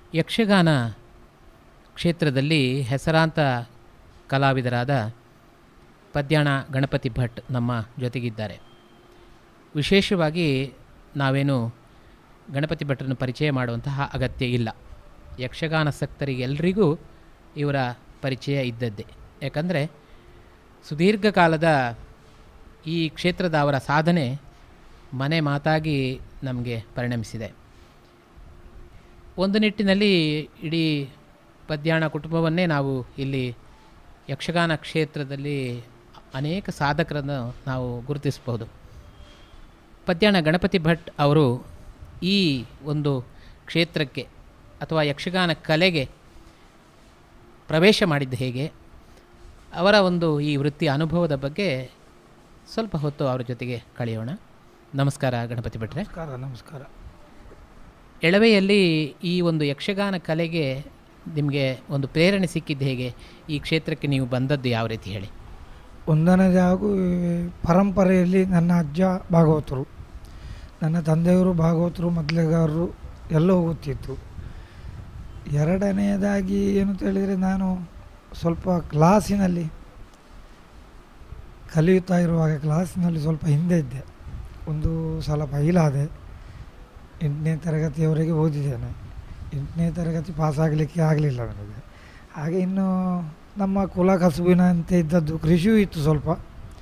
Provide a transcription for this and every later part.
ಯಕ್ಷಗಾನ ಕ್ಷೇತ್ರದಲ್ಲಿ ಹೆಸರಾಂತ ಕಲಾವಿದರಾದ ಪದ್ಯಾಣ ಗಣಪತಿ ಭಟ್ ನಮ್ಮ ಜೊತೆಗಿದ್ದಾರೆ ವಿಶೇಷವಾಗಿ ನಾವೇನು ಗಣಪತಿ ಭಟ್ರನ್ನು ಪರಿಚಯ ಮಾಡುವಂತಹ ಅಗತ್ಯ ಇಲ್ಲ ಯಕ್ಷಗಾನಾಸಕ್ತರಿಗೆ ಎಲ್ರಿಗೂ ಇವರ ಪರಿಚಯ ಇದ್ದದ್ದೇ ಯಾಕಂದರೆ ಸುದೀರ್ಘ ಕಾಲದ ಈ ಕ್ಷೇತ್ರದ ಅವರ ಸಾಧನೆ ಮನೆ ಮಾತಾಗಿ ನಮಗೆ ಪರಿಣಮಿಸಿದೆ ಒಂದು ನಿಟ್ಟಿನಲ್ಲಿ ಇಡೀ ಪದ್ಯಾಣ ಕುಟುಂಬವನ್ನೇ ನಾವು ಇಲ್ಲಿ ಯಕ್ಷಗಾನ ಕ್ಷೇತ್ರದಲ್ಲಿ ಅನೇಕ ಸಾಧಕರನ್ನು ನಾವು ಗುರುತಿಸ್ಬೋದು ಪದ್ಯಾಣ ಗಣಪತಿ ಭಟ್ ಅವರು ಈ ಒಂದು ಕ್ಷೇತ್ರಕ್ಕೆ ಅಥವಾ ಯಕ್ಷಗಾನ ಕಲೆಗೆ ಪ್ರವೇಶ ಮಾಡಿದ್ದು ಹೇಗೆ ಅವರ ಒಂದು ಈ ವೃತ್ತಿ ಅನುಭವದ ಬಗ್ಗೆ ಸ್ವಲ್ಪ ಹೊತ್ತು ಅವರ ಜೊತೆಗೆ ಕಳೆಯೋಣ ನಮಸ್ಕಾರ ಗಣಪತಿ ಭಟ್ರೆ ನಮಸ್ಕಾರ ನಮಸ್ಕಾರ ಎಳವೆಯಲ್ಲಿ ಈ ಒಂದು ಯಕ್ಷಗಾನ ಕಲೆಗೆ ನಿಮಗೆ ಒಂದು ಪ್ರೇರಣೆ ಸಿಕ್ಕಿದ್ದು ಹೇಗೆ ಈ ಕ್ಷೇತ್ರಕ್ಕೆ ನೀವು ಬಂದದ್ದು ಯಾವ ರೀತಿ ಹೇಳಿ ಒಂದನೇದಾಗೂ ಈ ಪರಂಪರೆಯಲ್ಲಿ ನನ್ನ ಅಜ್ಜ ಭಾಗವತರು ನನ್ನ ತಂದೆಯವರು ಭಾಗವತರು ಮೊದಲಿಗಾರರು ಎಲ್ಲವೂ ಗೊತ್ತಿತ್ತು ಎರಡನೆಯದಾಗಿ ಏನು ಅಂತ ಹೇಳಿದರೆ ನಾನು ಸ್ವಲ್ಪ ಕ್ಲಾಸಿನಲ್ಲಿ ಕಲಿಯುತ್ತಾ ಇರುವಾಗ ಕ್ಲಾಸಿನಲ್ಲಿ ಸ್ವಲ್ಪ ಹಿಂದೆ ಇದ್ದೆ ಒಂದು ಸಲ ಫೈಲಾದೆ ಎಂಟನೇ ತರಗತಿಯವರೆಗೆ ಓದಿದ್ದೇನೆ ಎಂಟನೇ ತರಗತಿ ಪಾಸಾಗಲಿಕ್ಕೆ ಆಗಲಿಲ್ಲ ನನಗೆ ಹಾಗೆ ಇನ್ನು ನಮ್ಮ ಕುಲ ಕಸುಬಿನಂತೆ ಇದ್ದದ್ದು ಕೃಷಿಯೂ ಇತ್ತು ಸ್ವಲ್ಪ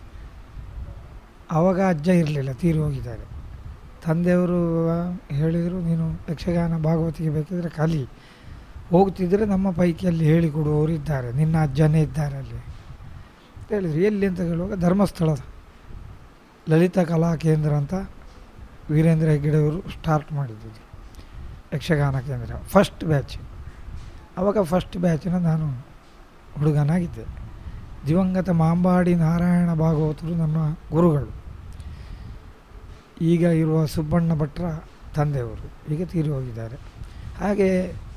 ಆವಾಗ ಅಜ್ಜ ಇರಲಿಲ್ಲ ತೀರಿ ಹೋಗಿದ್ದಾರೆ ತಂದೆಯವರು ಹೇಳಿದರು ನೀನು ಯಕ್ಷಗಾನ ಭಾಗವತಿಗೆ ಬೇಕಿದ್ರೆ ಕಲಿ ಹೋಗ್ತಿದ್ರೆ ನಮ್ಮ ಪೈಕಿಯಲ್ಲಿ ಹೇಳಿಕೊಡುವವರು ಇದ್ದಾರೆ ನಿನ್ನ ಅಜ್ಜನೇ ಇದ್ದಾರೆ ಅಲ್ಲಿ ಅಂತ ಹೇಳಿದ್ರು ಎಲ್ಲಿ ಅಂತ ಕೇಳುವಾಗ ಧರ್ಮಸ್ಥಳ ಲಲಿತ ಕಲಾ ಕೇಂದ್ರ ಅಂತ ವೀರೇಂದ್ರ ಹೆಗ್ಗಡೆಯವರು ಸ್ಟಾರ್ಟ್ ಮಾಡಿದ್ದು ಯಕ್ಷಗಾನ ಕೇಂದ್ರ ಫಸ್ಟ್ ಬ್ಯಾಚ್ ಆವಾಗ ಫಸ್ಟ್ ಬ್ಯಾಚಿನ ನಾನು ಹುಡುಗನಾಗಿದ್ದೆ ದಿವಂಗತ ಮಾಂಬಾಡಿ ನಾರಾಯಣ ಭಾಗವತರು ನನ್ನ ಗುರುಗಳು ಈಗ ಇರುವ ಸುಬ್ಬಣ್ಣ ಭಟ್ರ ತಂದೆಯವರು ಈಗ ತೀರಿ ಹೋಗಿದ್ದಾರೆ ಹಾಗೆ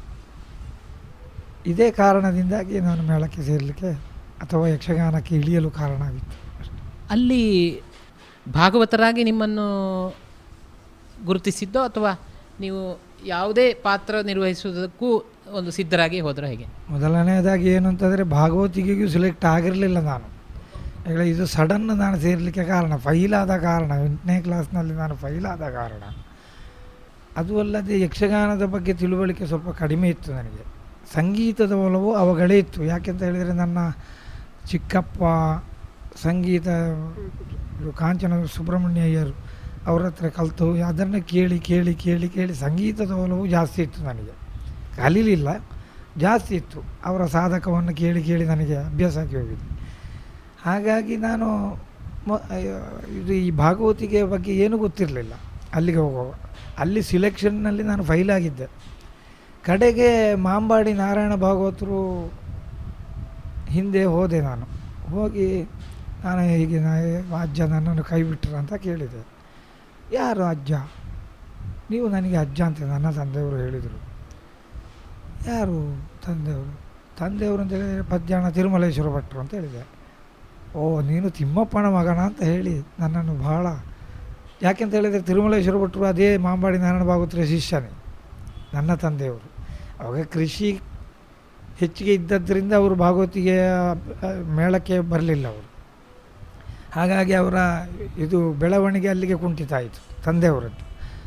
ಇದೇ ಕಾರಣದಿಂದಾಗಿ ನಾನು ಮೇಳಕ್ಕೆ ಸೇರಲಿಕ್ಕೆ ಅಥವಾ ಯಕ್ಷಗಾನಕ್ಕೆ ಇಳಿಯಲು ಕಾರಣ ಆಗಿತ್ತು ಅಷ್ಟೇ ಅಲ್ಲಿ ಭಾಗವತರಾಗಿ ನಿಮ್ಮನ್ನು ಗುರುತಿಸಿದ್ದೋ ಅಥವಾ ನೀವು ಯಾವುದೇ ಪಾತ್ರ ನಿರ್ವಹಿಸುವುದಕ್ಕೂ ಒಂದು ಸಿದ್ಧರಾಗಿ ಹೋದರೂ ಹೇಗೆ ಮೊದಲನೆಯದಾಗಿ ಏನು ಅಂತಂದರೆ ಭಾಗವತಿಗೆಗೂ ಸೆಲೆಕ್ಟ್ ಆಗಿರಲಿಲ್ಲ ನಾನು ಯಾಕಂದರೆ ಇದು ಸಡನ್ ನಾನು ಸೇರಲಿಕ್ಕೆ ಕಾರಣ ಫೈಲಾದ ಕಾರಣ ಎಂಟನೇ ಕ್ಲಾಸ್ನಲ್ಲಿ ನಾನು ಫೈಲಾದ ಕಾರಣ ಅದು ಅಲ್ಲದೆ ಯಕ್ಷಗಾನದ ಬಗ್ಗೆ ತಿಳುವಳಿಕೆ ಸ್ವಲ್ಪ ಕಡಿಮೆ ಇತ್ತು ನನಗೆ ಸಂಗೀತದ ಒಲವು ಅವುಗಳೇ ಇತ್ತು ಯಾಕೆಂತ ಹೇಳಿದರೆ ನನ್ನ ಚಿಕ್ಕಪ್ಪ ಸಂಗೀತ ಇದು ಕಾಂಚನ ಸುಬ್ರಹ್ಮಣ್ಯ ಅಯ್ಯರು ಅವ್ರ ಹತ್ರ ಕಲಿತು ಅದನ್ನು ಕೇಳಿ ಕೇಳಿ ಕೇಳಿ ಕೇಳಿ ಸಂಗೀತದ ಒಲವು ಜಾಸ್ತಿ ಇತ್ತು ನನಗೆ ಕಲೀಲಿಲ್ಲ ಜಾಸ್ತಿ ಇತ್ತು ಅವರ ಸಾಧಕವನ್ನು ಕೇಳಿ ಕೇಳಿ ನನಗೆ ಅಭ್ಯಾಸ ಆಗಿ ಹೋಗಿದೆ ಹಾಗಾಗಿ ನಾನು ಮ- ಅಯ್ಯೋ, ಇದು ಈ ಭಾಗವತಿಗೆ ಬಗ್ಗೆ ಏನೂ ಗೊತ್ತಿರಲಿಲ್ಲ ಅಲ್ಲಿಗೆ ಹೋಗುವಾಗ ಅಲ್ಲಿ ಸಿಲೆಕ್ಷನ್ನಲ್ಲಿ ನಾನು ಫೈಲ್ ಆಗಿದ್ದೆ ಕಡೆಗೆ ಮಾಂಬಾಡಿ ನಾರಾಯಣ ಭಾಗವತರು ಹಿಂದೆ ಹೋದೆ ನಾನು ಹೋಗಿ ನಾನು ಹೀಗೆ ನಾ ಅಜ್ಜ ನನ್ನನ್ನು ಕೈ ಬಿಟ್ಟರು ಅಂತ ಕೇಳಿದೆ ಯಾರು ಅಜ್ಜ ನೀವು ನನಗೆ ಅಜ್ಜ ಅಂತ ನನ್ನ ತಂದೆಯವರು ಹೇಳಿದರು ಯಾರು ತಂದೆಯವರು ತಂದೆಯವರು ಅಂತ ಹೇಳಿದರೆ ಪದ್ಯಾಣ ತಿರುಮಲೇಶ್ವರ ಭಟ್ರು ಅಂತ ಹೇಳಿದೆ ಓ ನೀನು ತಿಮ್ಮಪ್ಪನ ಮಗನ ಅಂತ ಹೇಳಿ ನನ್ನನ್ನು ಬಹಳ ಯಾಕೆಂತ ಹೇಳಿದರೆ ತಿರುಮಲೇಶ್ವರ ಭಟ್ರು ಅದೇ ಮಾಂಬಾಡಿ ನಾರಾಯಣ ಭಾಗವತರ ಶಿಷ್ಯನೇ ನನ್ನ ತಂದೆಯವರು ಅವಾಗ ಕೃಷಿ ಹೆಚ್ಚಿಗೆ ಇದ್ದದ್ರಿಂದ ಅವರು ಭಾಗವತಿಗೆ ಆ, ಮೇಳಕ್ಕೆ ಬರಲಿಲ್ಲ ಅವರು ಹಾಗಾಗಿ ಅವರ ಇದು ಬೆಳವಣಿಗೆ ಅಲ್ಲಿಗೆ ಕುಂಠಿತ ಆಯಿತು ತಂದೆಯವರದ್ದು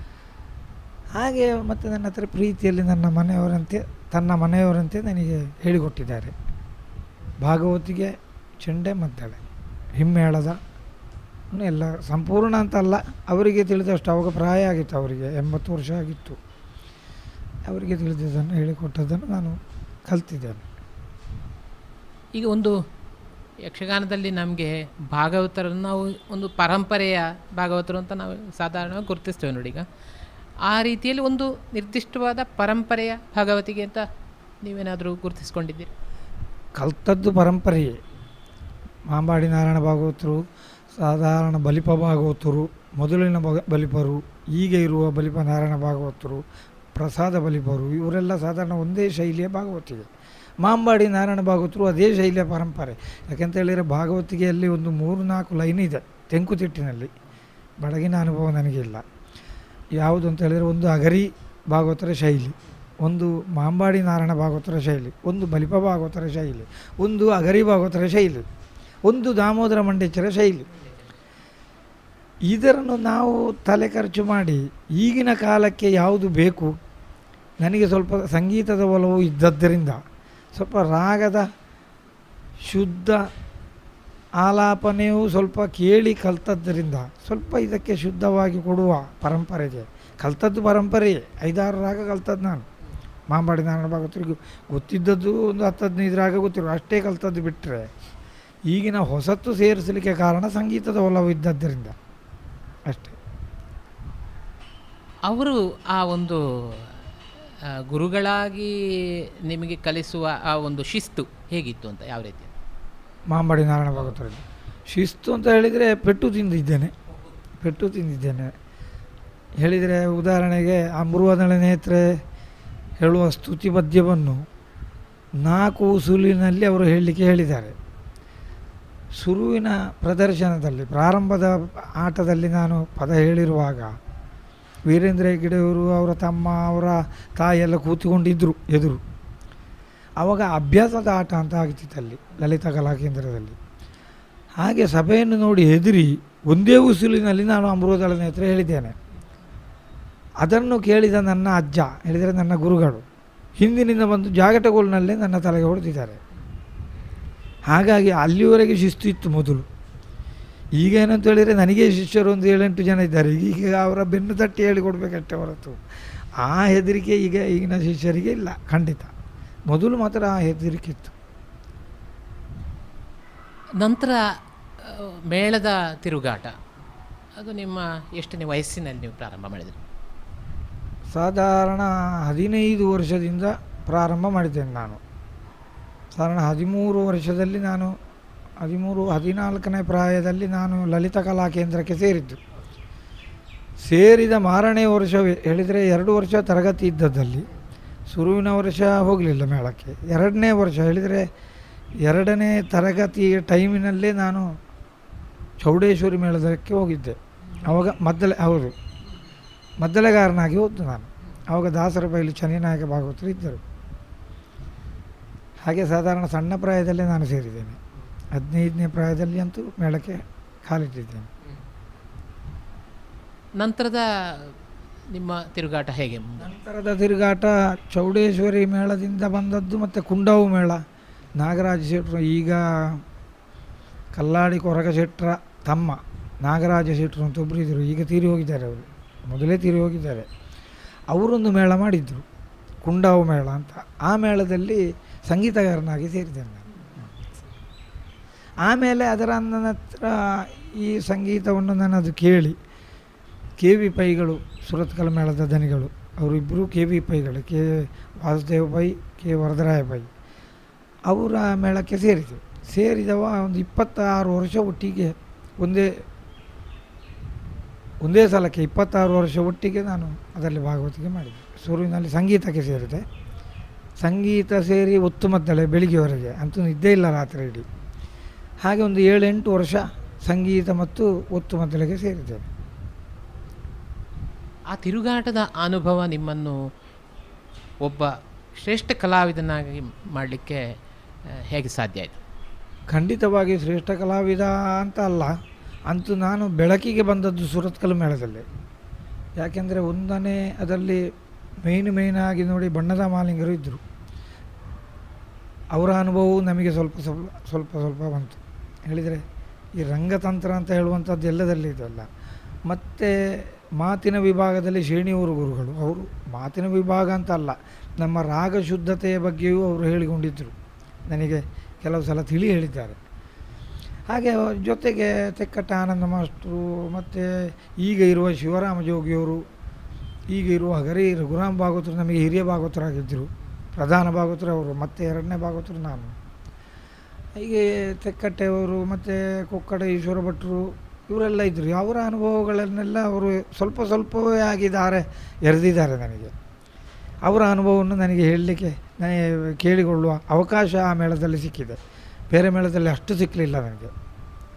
ಹಾಗೆ ಮತ್ತು ನನ್ನ ಹತ್ರ ಪ್ರೀತಿಯಲ್ಲಿ ನನ್ನ ಮನೆಯವರಂತೆ ತನ್ನ ಮನೆಯವರಂತೆ ನನಗೆ ಹೇಳಿಕೊಟ್ಟಿದ್ದಾರೆ ಭಾಗವತಿಗೆ ಚೆಂಡೆ ಮದ್ದಳೆ ಹಿಮ್ಮೇಳದ ಇನ್ನು ಎಲ್ಲ ಸಂಪೂರ್ಣ ಅಂತಲ್ಲ ಅವರಿಗೆ ತಿಳಿದಷ್ಟು ಅವಾಗ ಪ್ರಾಯ ಆಗಿತ್ತು ಅವರಿಗೆ ಎಂಬತ್ತು ವರ್ಷ ಆಗಿತ್ತು ಅವರಿಗೆ ತಿಳಿದಿದ್ದನ್ನು ಹೇಳಿಕೊಟ್ಟದ್ದನ್ನು ನಾನು ಕಲ್ತಿದ್ದೇನೆ ಈಗ ಒಂದು ಯಕ್ಷಗಾನದಲ್ಲಿ ನಮಗೆ ಭಾಗವತರನ್ನು ನಾವು ಒಂದು ಪರಂಪರೆಯ ಭಾಗವತರು ಅಂತ ನಾವು ಸಾಧಾರಣವಾಗಿ ಗುರುತಿಸ್ತೇವೆ ನೋಡಿ ಈಗ ಆ ರೀತಿಯಲ್ಲಿ ಒಂದು ನಿರ್ದಿಷ್ಟವಾದ ಪರಂಪರೆಯ ಭಾಗವತಿಗೆ ಅಂತ ನೀವೇನಾದರೂ ಗುರುತಿಸ್ಕೊಂಡಿದ್ದೀರಿ ಕಲ್ತದ್ದು ಪರಂಪರೆಯೇ ಮಾಂಬಾಡಿ ನಾರಾಯಣ ಭಾಗವತರು ಸಾಧಾರಣ ಬಲಿಪ ಭಾಗವತರು ಮೊದಲಿನ ಬಗ ಬಲಿಪರು ಈಗ ಇರುವ ಬಲಿಪ ನಾರಾಯಣ ಭಾಗವತರು ಪ್ರಸಾದ ಬಲಿಪರು ಇವರೆಲ್ಲ ಸಾಧಾರಣ ಒಂದೇ ಶೈಲಿಯ ಭಾಗವತಿಗೆ ಮಾಂಬಾಡಿ ನಾರಾಯಣ ಭಾಗವತರು ಅದೇ ಶೈಲಿಯ ಪರಂಪರೆ ಯಾಕೆಂತ ಹೇಳಿದರೆ ಭಾಗವತಿಗೆಯಲ್ಲಿ ಒಂದು ಮೂರು ನಾಲ್ಕು ಲೈನ್ ಇದೆ ತೆಂಕುತಿಟ್ಟಿನಲ್ಲಿ ಬೆಳಗಿನ ಅನುಭವ ನನಗಿಲ್ಲ ಯಾವುದು ಅಂತ ಹೇಳಿದರೆ ಒಂದು ಅಗರಿ ಭಾಗವತರ ಶೈಲಿ ಒಂದು ಮಾಂಬಾಡಿ ನಾರಾಯಣ ಭಾಗವತರ ಶೈಲಿ ಒಂದು ಬಲಿಪ ಭಾಗವತರ ಶೈಲಿ ಒಂದು ಅಗರಿ ಭಾಗವತರ ಶೈಲಿ ಒಂದು ದಾಮೋದರ ಮಂಡೇಶ್ವರ ಶೈಲಿ ಇದನ್ನು ನಾವು ತಲೆ ಖರ್ಚು ಮಾಡಿ ಈಗಿನ ಕಾಲಕ್ಕೆ ಯಾವುದು ಬೇಕು ನನಗೆ ಸ್ವಲ್ಪ ಸಂಗೀತದ ಒಲವು ಇದ್ದದ್ದರಿಂದ ಸ್ವಲ್ಪ ರಾಗದ ಶುದ್ಧ ಆಲಾಪನೆಯೂ ಸ್ವಲ್ಪ ಕೇಳಿ ಕಲ್ತದ್ದರಿಂದ ಸ್ವಲ್ಪ ಇದಕ್ಕೆ ಶುದ್ಧವಾಗಿ ಕೊಡುವ ಪರಂಪರೆ ಇದೆ ಕಲ್ತದ್ದು ಪರಂಪರೆಯೇ ಐದಾರು ರಾಗ ಕಲ್ತದ್ದು ನಾನು ಮಾಂಬಾಡಿ ನಾರಾಯಣ ಭಾಗವತರಿಗೂ ಗೊತ್ತಿದ್ದದ್ದು ಒಂದು ಹತ್ತು ಹದಿನೈದು ರಾಗ ಗೊತ್ತಿರೋ ಅಷ್ಟೇ ಕಲ್ತದ್ದು ಬಿಟ್ಟರೆ ಈಗಿನ ಹೊಸತ್ತು ಸೇರಿಸಲಿಕ್ಕೆ ಕಾರಣ ಸಂಗೀತದ ಒಲವು ಇದ್ದದ್ದರಿಂದ ಅಷ್ಟೇ ಅವರು ಆ ಒಂದು ಆ, ಗುರುಗಳಾಗಿ ನಿಮಗೆ ಕಲಿಸುವ ಆ ಒಂದು ಶಿಸ್ತು ಹೇಗಿತ್ತು ಅಂತ ಯಾವ ರೀತಿ ಮಾಂಬಾಡಿ ನಾರಾಯಣ ಭಾಗವತರಲ್ಲಿ ಶಿಸ್ತು ಅಂತ ಹೇಳಿದರೆ ಪೆಟ್ಟು ತಿಂದಿದ್ದೇನೆ ಪೆಟ್ಟು ತಿಂದಿದ್ದೇನೆ ಹೇಳಿದರೆ ಉದಾಹರಣೆಗೆ ಆ ಮುರುವದಳ ನೇತ್ರೆ ಹೇಳುವ ಸ್ತುತಿ ಪದ್ಯವನ್ನು ನಾಲ್ಕು ಉಸುಲಿನಲ್ಲಿ ಅವರು ಹೇಳಲಿಕ್ಕೆ ಹೇಳಿದ್ದಾರೆ ಶುರುವಿನ ಪ್ರದರ್ಶನದಲ್ಲಿ ಪ್ರಾರಂಭದ ಆಟದಲ್ಲಿ ನಾನು ಪದ ಹೇಳಿರುವಾಗ ವೀರೇಂದ್ರ ಹೆಗ್ಗಡೆಯವರು ಅವರ ತಮ್ಮ ಅವರ ತಾಯಿಯೆಲ್ಲ ಕೂತುಕೊಂಡಿದ್ದರು ಎದುರು ಆವಾಗ ಅಭ್ಯಾಸದ ಆಟ ಅಂತ ಆಗ್ತಿತ್ತಲ್ಲಿ ಲಲಿತ ಕಲಾ ಕೇಂದ್ರದಲ್ಲಿ ಹಾಗೆ ಸಭೆಯನ್ನು ನೋಡಿ ಹೆದರಿ ಒಂದೇ ಉಸುಲಿನಲ್ಲಿ ನಾನು ಅಮೃತದಳ ನೇತ್ರ ಹೇಳಿದ್ದೇನೆ ಅದನ್ನು ಕೇಳಿದ ನನ್ನ ಅಜ್ಜ ಹೇಳಿದರೆ ನನ್ನ ಗುರುಗಳು ಹಿಂದಿನಿಂದ ಬಂದು ಜಾಗಟಗೋಲ್ನಲ್ಲೇ ನನ್ನ ತಲೆಗೆ ಹೊಡೆದಿದ್ದಾರೆ ಹಾಗಾಗಿ ಅಲ್ಲಿವರೆಗೆ ಶಿಸ್ತು ಇತ್ತು ಮೊದಲು ಈಗ ಏನಂತ ಹೇಳಿದರೆ ನನಗೆ ಶಿಷ್ಯರು ಒಂದು ಏಳೆಂಟು ಜನ ಇದ್ದಾರೆ ಈಗ ಅವರ ಬೆನ್ನು ತಟ್ಟಿ ಹೇಳಿಕೊಡ್ಬೇಕಷ್ಟೇ ಹೊರತು ಆ ಹೆದರಿಕೆ ಈಗ ಈಗಿನ ಶಿಷ್ಯರಿಗೆ ಇಲ್ಲ ಖಂಡಿತ ಮೊದಲು ಮಾತ್ರ ಆ ಹೆದರಿಕೆ ಇತ್ತು ನಂತರ ಆ, ಮೇಳದ ತಿರುಗಾಟ ಅದು ನಿಮ್ಮ ಎಷ್ಟನೇ ವಯಸ್ಸಿನಲ್ಲಿ ನೀವು ಪ್ರಾರಂಭ ಮಾಡಿದ್ರಿ ಸಾಧಾರಣ ಹದಿನೈದು ವರ್ಷದಿಂದ ಪ್ರಾರಂಭ ಮಾಡಿದ್ದೇನೆ ನಾನು ಸಾಧಾರಣ ಹದಿಮೂರು ವರ್ಷದಲ್ಲಿ ನಾನು ಹದಿಮೂರು ಹದಿನಾಲ್ಕನೇ ಪ್ರಾಯದಲ್ಲಿ ನಾನು ಲಲಿತ ಕಲಾ ಕೇಂದ್ರಕ್ಕೆ ಸೇರಿದ್ದು ಸೇರಿದ ಮಾರನೇ ವರ್ಷವೇ ಹೇಳಿದರೆ ಎರಡು ವರ್ಷ ತರಗತಿ ಇದ್ದದ್ದಲ್ಲಿ ಶುರುವಿನ ವರ್ಷ ಹೋಗಲಿಲ್ಲ ಮೇಳಕ್ಕೆ ಎರಡನೇ ವರ್ಷ ಹೇಳಿದರೆ ಎರಡನೇ ತರಗತಿಯ ಟೈಮಿನಲ್ಲೇ ನಾನು ಚೌಡೇಶ್ವರಿ ಮೇಳದಕ್ಕೆ ಹೋಗಿದ್ದೆ ಆವಾಗ ಮದ್ದಲೆ ಹೌದು ಮದ್ದಲೆಗಾರನಾಗಿ ಹೋದ್ದು ನಾನು ಆವಾಗ ದಾಸರ ಬೈಲು ಚನಿನಾಯಕ ಭಾಗವತರು ಇದ್ದರು ಹಾಗೆ ಸಾಧಾರಣ ಸಣ್ಣ ಪ್ರಾಯದಲ್ಲೇ ನಾನು ಸೇರಿದ್ದೇನೆ ಹದಿನೈದನೇ ಪ್ರಾಯದಲ್ಲಿ ಅಂತೂ ಮೇಳಕ್ಕೆ ಕಾಲಿಟ್ಟಿದ್ದೇನೆ ನಂತರದ ನಿಮ್ಮ ತಿರುಗಾಟ ಹೇಗೆ ಮುಂದೆ? ನಂತರದ ತಿರುಗಾಟ ಚೌಡೇಶ್ವರಿ ಮೇಳದಿಂದ ಬಂದದ್ದು ಮತ್ತು ಕುಂಡಾವು ಮೇಳ ನಾಗರಾಜ ಶೆಟ್ರು ಈಗ ಕಲ್ಲಾಡಿ ಕೊರಗ ಶೆಟ್ರ ತಮ್ಮ ನಾಗರಾಜ ಶೆಟ್ರು ಅಂತ ಒಬ್ಬರು ಇದ್ದರು ಈಗ ತೀರಿ ಹೋಗಿದ್ದಾರೆ ಅವರು ಮೊದಲೇ ತೀರಿ ಹೋಗಿದ್ದಾರೆ ಅವರೊಂದು ಮೇಳ ಮಾಡಿದ್ದರು ಕುಂಡಾವು ಮೇಳ ಅಂತ ಆ ಮೇಳದಲ್ಲಿ ಸಂಗೀತಗಾರನಾಗಿ ಸೇರಿದ್ದೇನೆ ನಾನು ಆಮೇಲೆ ಅದರ ನಂತರ ಈ ಸಂಗೀತವನ್ನು ನನ್ನದು ಕೇಳಿ ಕೆ ವಿ ಪೈಗಳು ಸುರತ್ಕಲ್ ಮೇಳದ ದನಿಗಳು ಅವರಿಬ್ಬರು ಕೆ ವಿ ಪೈಗಳು ಕೆ ವಾಸುದೇವ ಪೈ ಕೆ ವರದರಾಯ ಪೈ ಅವರ ಮೇಳಕ್ಕೆ ಸೇರಿದೆ ಸೇರಿದವ ಒಂದು ಇಪ್ಪತ್ತಾರು ವರ್ಷ ಒಟ್ಟಿಗೆ ಒಂದೇ ಒಂದೇ ಸಲಕ್ಕೆ ಇಪ್ಪತ್ತಾರು ವರ್ಷ ಒಟ್ಟಿಗೆ ನಾನು ಅದರಲ್ಲಿ ಭಾಗವತಿಕೆ ಮಾಡಿದೆ ಶುರುವಿನಲ್ಲಿ ಸಂಗೀತಕ್ಕೆ ಸೇರಿದೆ ಸಂಗೀತ ಸೇರಿ ಒತ್ತು ಮದ್ದಳೆ ಬೆಳಿಗ್ಗೆವರೆಗೆ ಅಂತೂ ಇದ್ದೇ ಇಲ್ಲ ರಾತ್ರಿ ಇಡೀ ಹಾಗೆ ಒಂದು ಏಳೆಂಟು ವರ್ಷ ಸಂಗೀತ ಮತ್ತು ಒತ್ತು ಮದ್ದಳೆಗೆ ಸೇರಿದ್ದೇನೆ ಆ ತಿರುಗಾಟದ ಅನುಭವ ನಿಮ್ಮನ್ನು ಒಬ್ಬ ಶ್ರೇಷ್ಠ ಕಲಾವಿದನಾಗಿ ಮಾಡಲಿಕ್ಕೆ ಹೇಗೆ ಸಾಧ್ಯ ಆಯಿತು ಖಂಡಿತವಾಗಿ ಶ್ರೇಷ್ಠ ಕಲಾವಿದ ಅಂತ ಅಲ್ಲ ಅಂತೂ ನಾನು ಬೆಳಕಿಗೆ ಬಂದದ್ದು ಸುರತ್ಕಲ್ ಮೇಳದಲ್ಲಿ ಯಾಕೆಂದರೆ ಒಂದನೇ ಅದರಲ್ಲಿ ಮೇಯ್ನ್ ಮೇಯ್ನ್ ಆಗಿ ನೋಡಿ ಬಣ್ಣದ ಮಾಲಿಂಗರು ಇದ್ದರು ಅವರ ಅನುಭವವು ನಮಗೆ ಸ್ವಲ್ಪ ಸ್ವಲ್ಪ ಸ್ವಲ್ಪ ಸ್ವಲ್ಪ ಬಂತು ಹೇಳಿದರೆ ಈ ರಂಗತಂತ್ರ ಅಂತ ಹೇಳುವಂಥದ್ದು ಎಲ್ಲದಲ್ಲಿ ಇದಲ್ಲ ಮತ್ತು ಮಾತಿನ ವಿಭಾಗದಲ್ಲಿ ಶ್ರೇಣಿಯವರು ಗುರುಗಳು ಅವರು ಮಾತಿನ ವಿಭಾಗ ಅಂತ ಅಲ್ಲ ನಮ್ಮ ರಾಗ ಶುದ್ಧತೆಯ ಬಗ್ಗೆಯೂ ಅವರು ಹೇಳಿಕೊಂಡಿದ್ದರು ನನಗೆ ಕೆಲವು ಸಲ ತಿಳಿ ಹೇಳಿದ್ದಾರೆ ಹಾಗೆ ಅವ್ರ ಜೊತೆಗೆ ತೆಕ್ಕಟ್ಟ ಆನಂದ ಮಾಸ್ಟ್ರು ಮತ್ತು ಈಗ ಇರುವ ಶಿವರಾಮ ಜೋಗಿಯವರು ಈಗ ಇರುವ ಹಗರಿ ರಘುರಾಮ್ ಭಾಗವತರು ನಮಗೆ ಹಿರಿಯ ಭಾಗವತರಾಗಿದ್ದರು ಪ್ರಧಾನ ಭಾಗವತರು ಅವರು ಮತ್ತು ಎರಡನೇ ಭಾಗವತರು ನಾನು ಹೀಗೆ ತೆಕ್ಕಟ್ಟೆಯವರು ಮತ್ತು ಕೊಕ್ಕಡ ಈಶ್ವರ ಭಟ್ರು ಇವರೆಲ್ಲ ಇದ್ದರು ಅವರ ಅನುಭವಗಳನ್ನೆಲ್ಲ ಅವರು ಸ್ವಲ್ಪ ಸ್ವಲ್ಪವೇ ಆಗಿದ್ದಾರೆ ಎರೆದಿದ್ದಾರೆ ನನಗೆ ಅವರ ಅನುಭವವನ್ನು ನನಗೆ ಹೇಳಲಿಕ್ಕೆ ನನಗೆ ಕೇಳಿಕೊಳ್ಳುವ ಅವಕಾಶ ಆ ಮೇಳದಲ್ಲಿ ಸಿಕ್ಕಿದೆ ಬೇರೆ ಮೇಳದಲ್ಲಿ ಅಷ್ಟು ಸಿಕ್ಕಲಿಲ್ಲ ನನಗೆ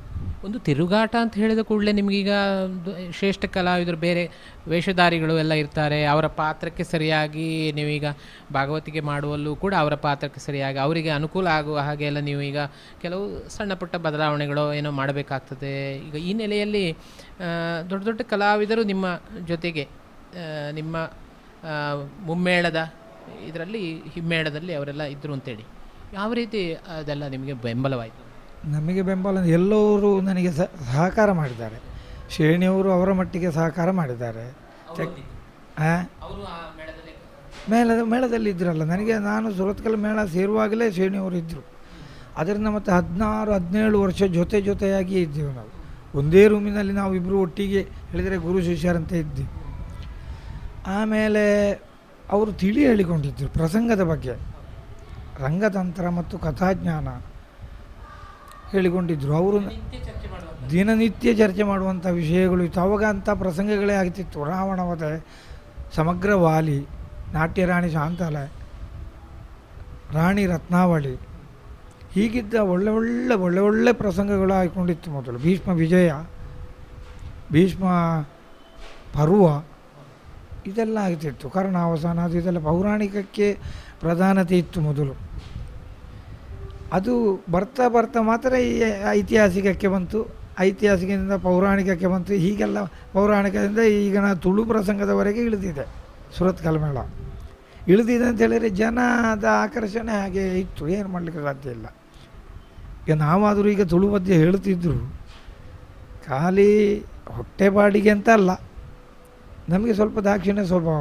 ಒಂದು ತಿರುಗಾಟ ಅಂತ ಹೇಳಿದ ಕೂಡಲೇ ನಿಮಗೀಗ ಒಂದು ಶ್ರೇಷ್ಠ ಕಲಾವಿದರು ಬೇರೆ ವೇಷಧಾರಿಗಳು ಎಲ್ಲ ಇರ್ತಾರೆ ಅವರ ಪಾತ್ರಕ್ಕೆ ಸರಿಯಾಗಿ ನೀವೀಗ ಭಾಗವತಿಗೆ ಮಾಡುವಲ್ಲೂ ಕೂಡ ಅವರ ಪಾತ್ರಕ್ಕೆ ಸರಿಯಾಗಿ ಅವರಿಗೆ ಅನುಕೂಲ ಆಗುವ ಹಾಗೆ ಎಲ್ಲ ನೀವು ಈಗ ಕೆಲವು ಸಣ್ಣ ಪುಟ್ಟ ಬದಲಾವಣೆಗಳು ಏನೋ ಮಾಡಬೇಕಾಗ್ತದೆ ಈಗ ಈ ನೆಲೆಯಲ್ಲಿ ಆ, ದೊಡ್ಡ ದೊಡ್ಡ ಕಲಾವಿದರು ನಿಮ್ಮ ಜೊತೆಗೆ ಆ, ನಿಮ್ಮ ಆ, ಮುಮ್ಮೇಳದ ಇದರಲ್ಲಿ ಹಿಮ್ಮೇಳದಲ್ಲಿ ಅವರೆಲ್ಲ ಇದ್ದರು ಅಂತೇಳಿ ಯಾವ ರೀತಿ ಅದೆಲ್ಲ ನಿಮಗೆ ಬೆಂಬಲವಾಯಿತು ನಮಗೆ ಬೆಂಬಲ ಎಲ್ಲರೂ ನನಗೆ ಸ- ಸಹಕಾರ ಮಾಡಿದ್ದಾರೆ ಶ್ರೇಣಿಯವರು ಅವರ ಮಟ್ಟಿಗೆ ಸಹಕಾರ ಮಾಡಿದ್ದಾರೆ ಆ? ಅವರು ಆ ಮೇಳದಲ್ಲಿ ಮೇಳದ ಮೇಳದಲ್ಲಿ ಇದ್ರಲ್ಲ ನನಗೆ ನಾನು ಸುರತ್ಕಲ್ ಮೇಳ ಸೇರುವಾಗಲೇ ಶ್ರೇಣಿಯವರು ಇದ್ದರು ಅದರಿಂದ ಮತ್ತು ಹದಿನಾರು ಹದಿನೇಳು ವರ್ಷ ಜೊತೆ ಜೊತೆಯಾಗಿ ಇದ್ದೆವು ನಾವು ಒಂದೇ ರೂಮಿನಲ್ಲಿ ನಾವು ಇಬ್ಬರು ಒಟ್ಟಿಗೆ ಹೇಳಿದರೆ ಗುರು ಶಿಷ್ಯರಂತೆ ಇದ್ದೀವಿ ಆಮೇಲೆ ಅವರು ತಿಳಿ ಹೇಳಿಕೊಂಡಿದ್ದರು ಪ್ರಸಂಗದ ಬಗ್ಗೆ ರಂಗತಂತ್ರ ಮತ್ತು ಕಥಾಜ್ಞಾನ ಹೇಳಿಕೊಂಡಿದ್ದರು ಅವರು ನಿತ್ಯ ಚರ್ಚೆ ಮಾಡುವಂಥ ದಿನನಿತ್ಯ ಚರ್ಚೆ ಮಾಡುವಂಥ ವಿಷಯಗಳು ಇತ್ತು ಅವಾಗ ಅಂಥ ಪ್ರಸಂಗಗಳೇ ಆಗ್ತಿತ್ತು ರಾವಣವಧೆ ಸಮಗ್ರ ವಾಲಿ ನಾಟ್ಯರಾಣಿ ಶಾಂತಲೆ ರಾಣಿ ರತ್ನಾವಳಿ ಹೀಗಿದ್ದ ಒಳ್ಳೆ ಒಳ್ಳೆ ಒಳ್ಳೆ ಒಳ್ಳೆ ಪ್ರಸಂಗಗಳು ಆಯ್ಕೊಂಡಿತ್ತು ಮೊದಲು ಭೀಷ್ಮ ವಿಜಯ ಭೀಷ್ಮ ಪರ್ವ ಇದೆಲ್ಲ ಆಗ್ತಿತ್ತು ಕರ್ಣಾವಸಾನ ಅದು ಇದೆಲ್ಲ ಪೌರಾಣಿಕಕ್ಕೆ ಪ್ರಧಾನತೆ ಇತ್ತು ಮೊದಲು ಅದು ಬರ್ತಾ ಬರ್ತಾ ಮಾತ್ರ ಈ ಐತಿಹಾಸಿಕಕ್ಕೆ ಬಂತು ಐತಿಹಾಸಿಕದಿಂದ ಪೌರಾಣಿಕಕ್ಕೆ ಬಂತು ಹೀಗೆಲ್ಲ ಪೌರಾಣಿಕದಿಂದ ಈಗ ನಾ ತುಳು ಪ್ರಸಂಗದವರೆಗೆ ಇಳಿದಿದೆ ಸುರತ್ ಕಲ್ಮೇಳ ಇಳಿದಿದೆ ಅಂತ ಹೇಳಿದರೆ ಜನದ ಆಕರ್ಷಣೆ ಹಾಗೆ ಇತ್ತು ಏನು ಮಾಡಲಿಕ್ಕೆ ಸಾಧ್ಯ ಇಲ್ಲ ಈಗ ನಾವಾದರೂ ಈಗ ತುಳು ಮಧ್ಯೆ ಹೇಳ್ತಿದ್ರು ಖಾಲಿ ಹೊಟ್ಟೆಪಾಡಿಗೆ ಅಂತ ಅಲ್ಲ ನಮಗೆ ಸ್ವಲ್ಪ ದಾಕ್ಷಿಣ್ಯ ಸ್ವಭಾವ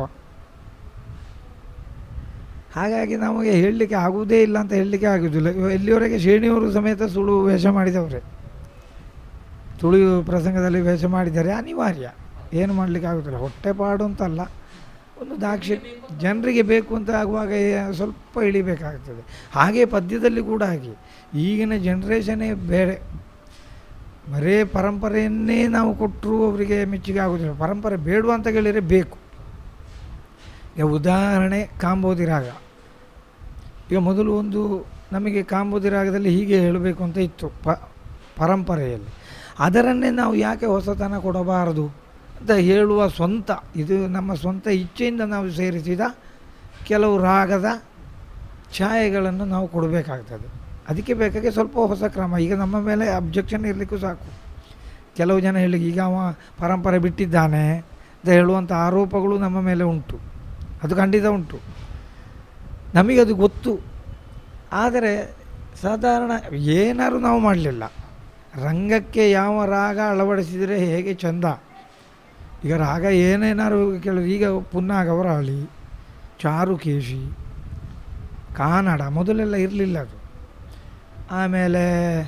ಹಾಗಾಗಿ ನಮಗೆ ಹೇಳಲಿಕ್ಕೆ ಆಗುವುದೇ ಇಲ್ಲ ಅಂತ ಹೇಳಲಿಕ್ಕೆ ಆಗೋದಿಲ್ಲ ಇವ- ಎಲ್ಲಿವರೆಗೆ ಶ್ರೇಣಿಯವರು ಸಮೇತ ಸುಳು ವೇಷ ಮಾಡಿದವರೇ ತುಳು ಪ್ರಸಂಗದಲ್ಲಿ ವೇಷ ಮಾಡಿದ್ದಾರೆ ಅನಿವಾರ್ಯ ಏನು ಮಾಡಲಿಕ್ಕೆ ಆಗೋದಿಲ್ಲ ಹೊಟ್ಟೆಪಾಡು ಅಂತಲ್ಲ ಒಂದು ದಾಕ್ಷಿ ಜನರಿಗೆ ಬೇಕು ಅಂತ ಆಗುವಾಗ ಏ- ಸ್ವಲ್ಪ ಇಳಿಬೇಕಾಗ್ತದೆ ಹಾಗೆ ಪದ್ಯದಲ್ಲಿ ಕೂಡ ಹಾಗೆ ಈಗಿನ ಜನ್ರೇಷನ್ನೇ ಬೇರೆ ಬರೇ ಪರಂಪರೆಯನ್ನೇ ನಾವು ಕೊಟ್ಟರು ಅವರಿಗೆ ಮೆಚ್ಚುಗೆ ಆಗೋದಿಲ್ಲ ಪರಂಪರೆ ಬೇಡ ಅಂತ ಕೇಳಿದರೆ ಬೇಕು ಈಗ ಉದಾಹರಣೆ ಕಾಂಬೋದಿ ರಾಗ ಈಗ ಮೊದಲು ಒಂದು ನಮಗೆ ಕಾಂಬೋದಿ ರಾಗದಲ್ಲಿ ಹೀಗೆ ಹೇಳಬೇಕು ಅಂತ ಇತ್ತು ಪ ಪರಂಪರೆಯಲ್ಲಿ ಅದರನ್ನೇ ನಾವು ಯಾಕೆ ಹೊಸತನ ಕೊಡಬಾರದು ಅಂತ ಹೇಳುವ ಸ್ವಂತ ಇದು ನಮ್ಮ ಸ್ವಂತ ಇಚ್ಛೆಯಿಂದ ನಾವು ಸೇರಿಸಿದ ಕೆಲವು ರಾಗದ ಛಾಯೆಗಳನ್ನು ನಾವು ಕೊಡಬೇಕಾಗ್ತದೆ ಅದಕ್ಕೆ ಬೇಕಾಗಿ ಸ್ವಲ್ಪ ಹೊಸ ಕ್ರಮ ಈಗ ನಮ್ಮ ಮೇಲೆ ಅಬ್ಜೆಕ್ಷನ್ ಇರಲಿಕ್ಕೂ ಸಾಕು ಕೆಲವು ಜನ ಹೇಳಿ ಈಗ ಅವ ಪರಂಪರೆ ಬಿಟ್ಟಿದ್ದಾನೆ ಅಂತ ಹೇಳುವಂಥ ಆರೋಪಗಳು ನಮ್ಮ ಮೇಲೆ ಉಂಟು ಅದು ಖಂಡಿತ ಉಂಟು ನಮಗೆ ಅದು ಗೊತ್ತು ಆದರೆ ಸಾಧಾರಣ ಏನಾದ್ರು ನಾವು ಮಾಡಲಿಲ್ಲ ರಂಗಕ್ಕೆ ಯಾವ ರಾಗ ಅಳವಡಿಸಿದರೆ ಹೇಗೆ ಚಂದ ಈಗ ರಾಗ ಏನೇನಾದ್ರು ಕೇಳಿದ್ರೆ ಈಗ ಪುನಃ ಗೌರವಳಿ ಚಾರುಕೇಶಿ ಕಾನಡ ಮೊದಲೆಲ್ಲ ಇರಲಿಲ್ಲ ಅದು ಆಮೇಲೆ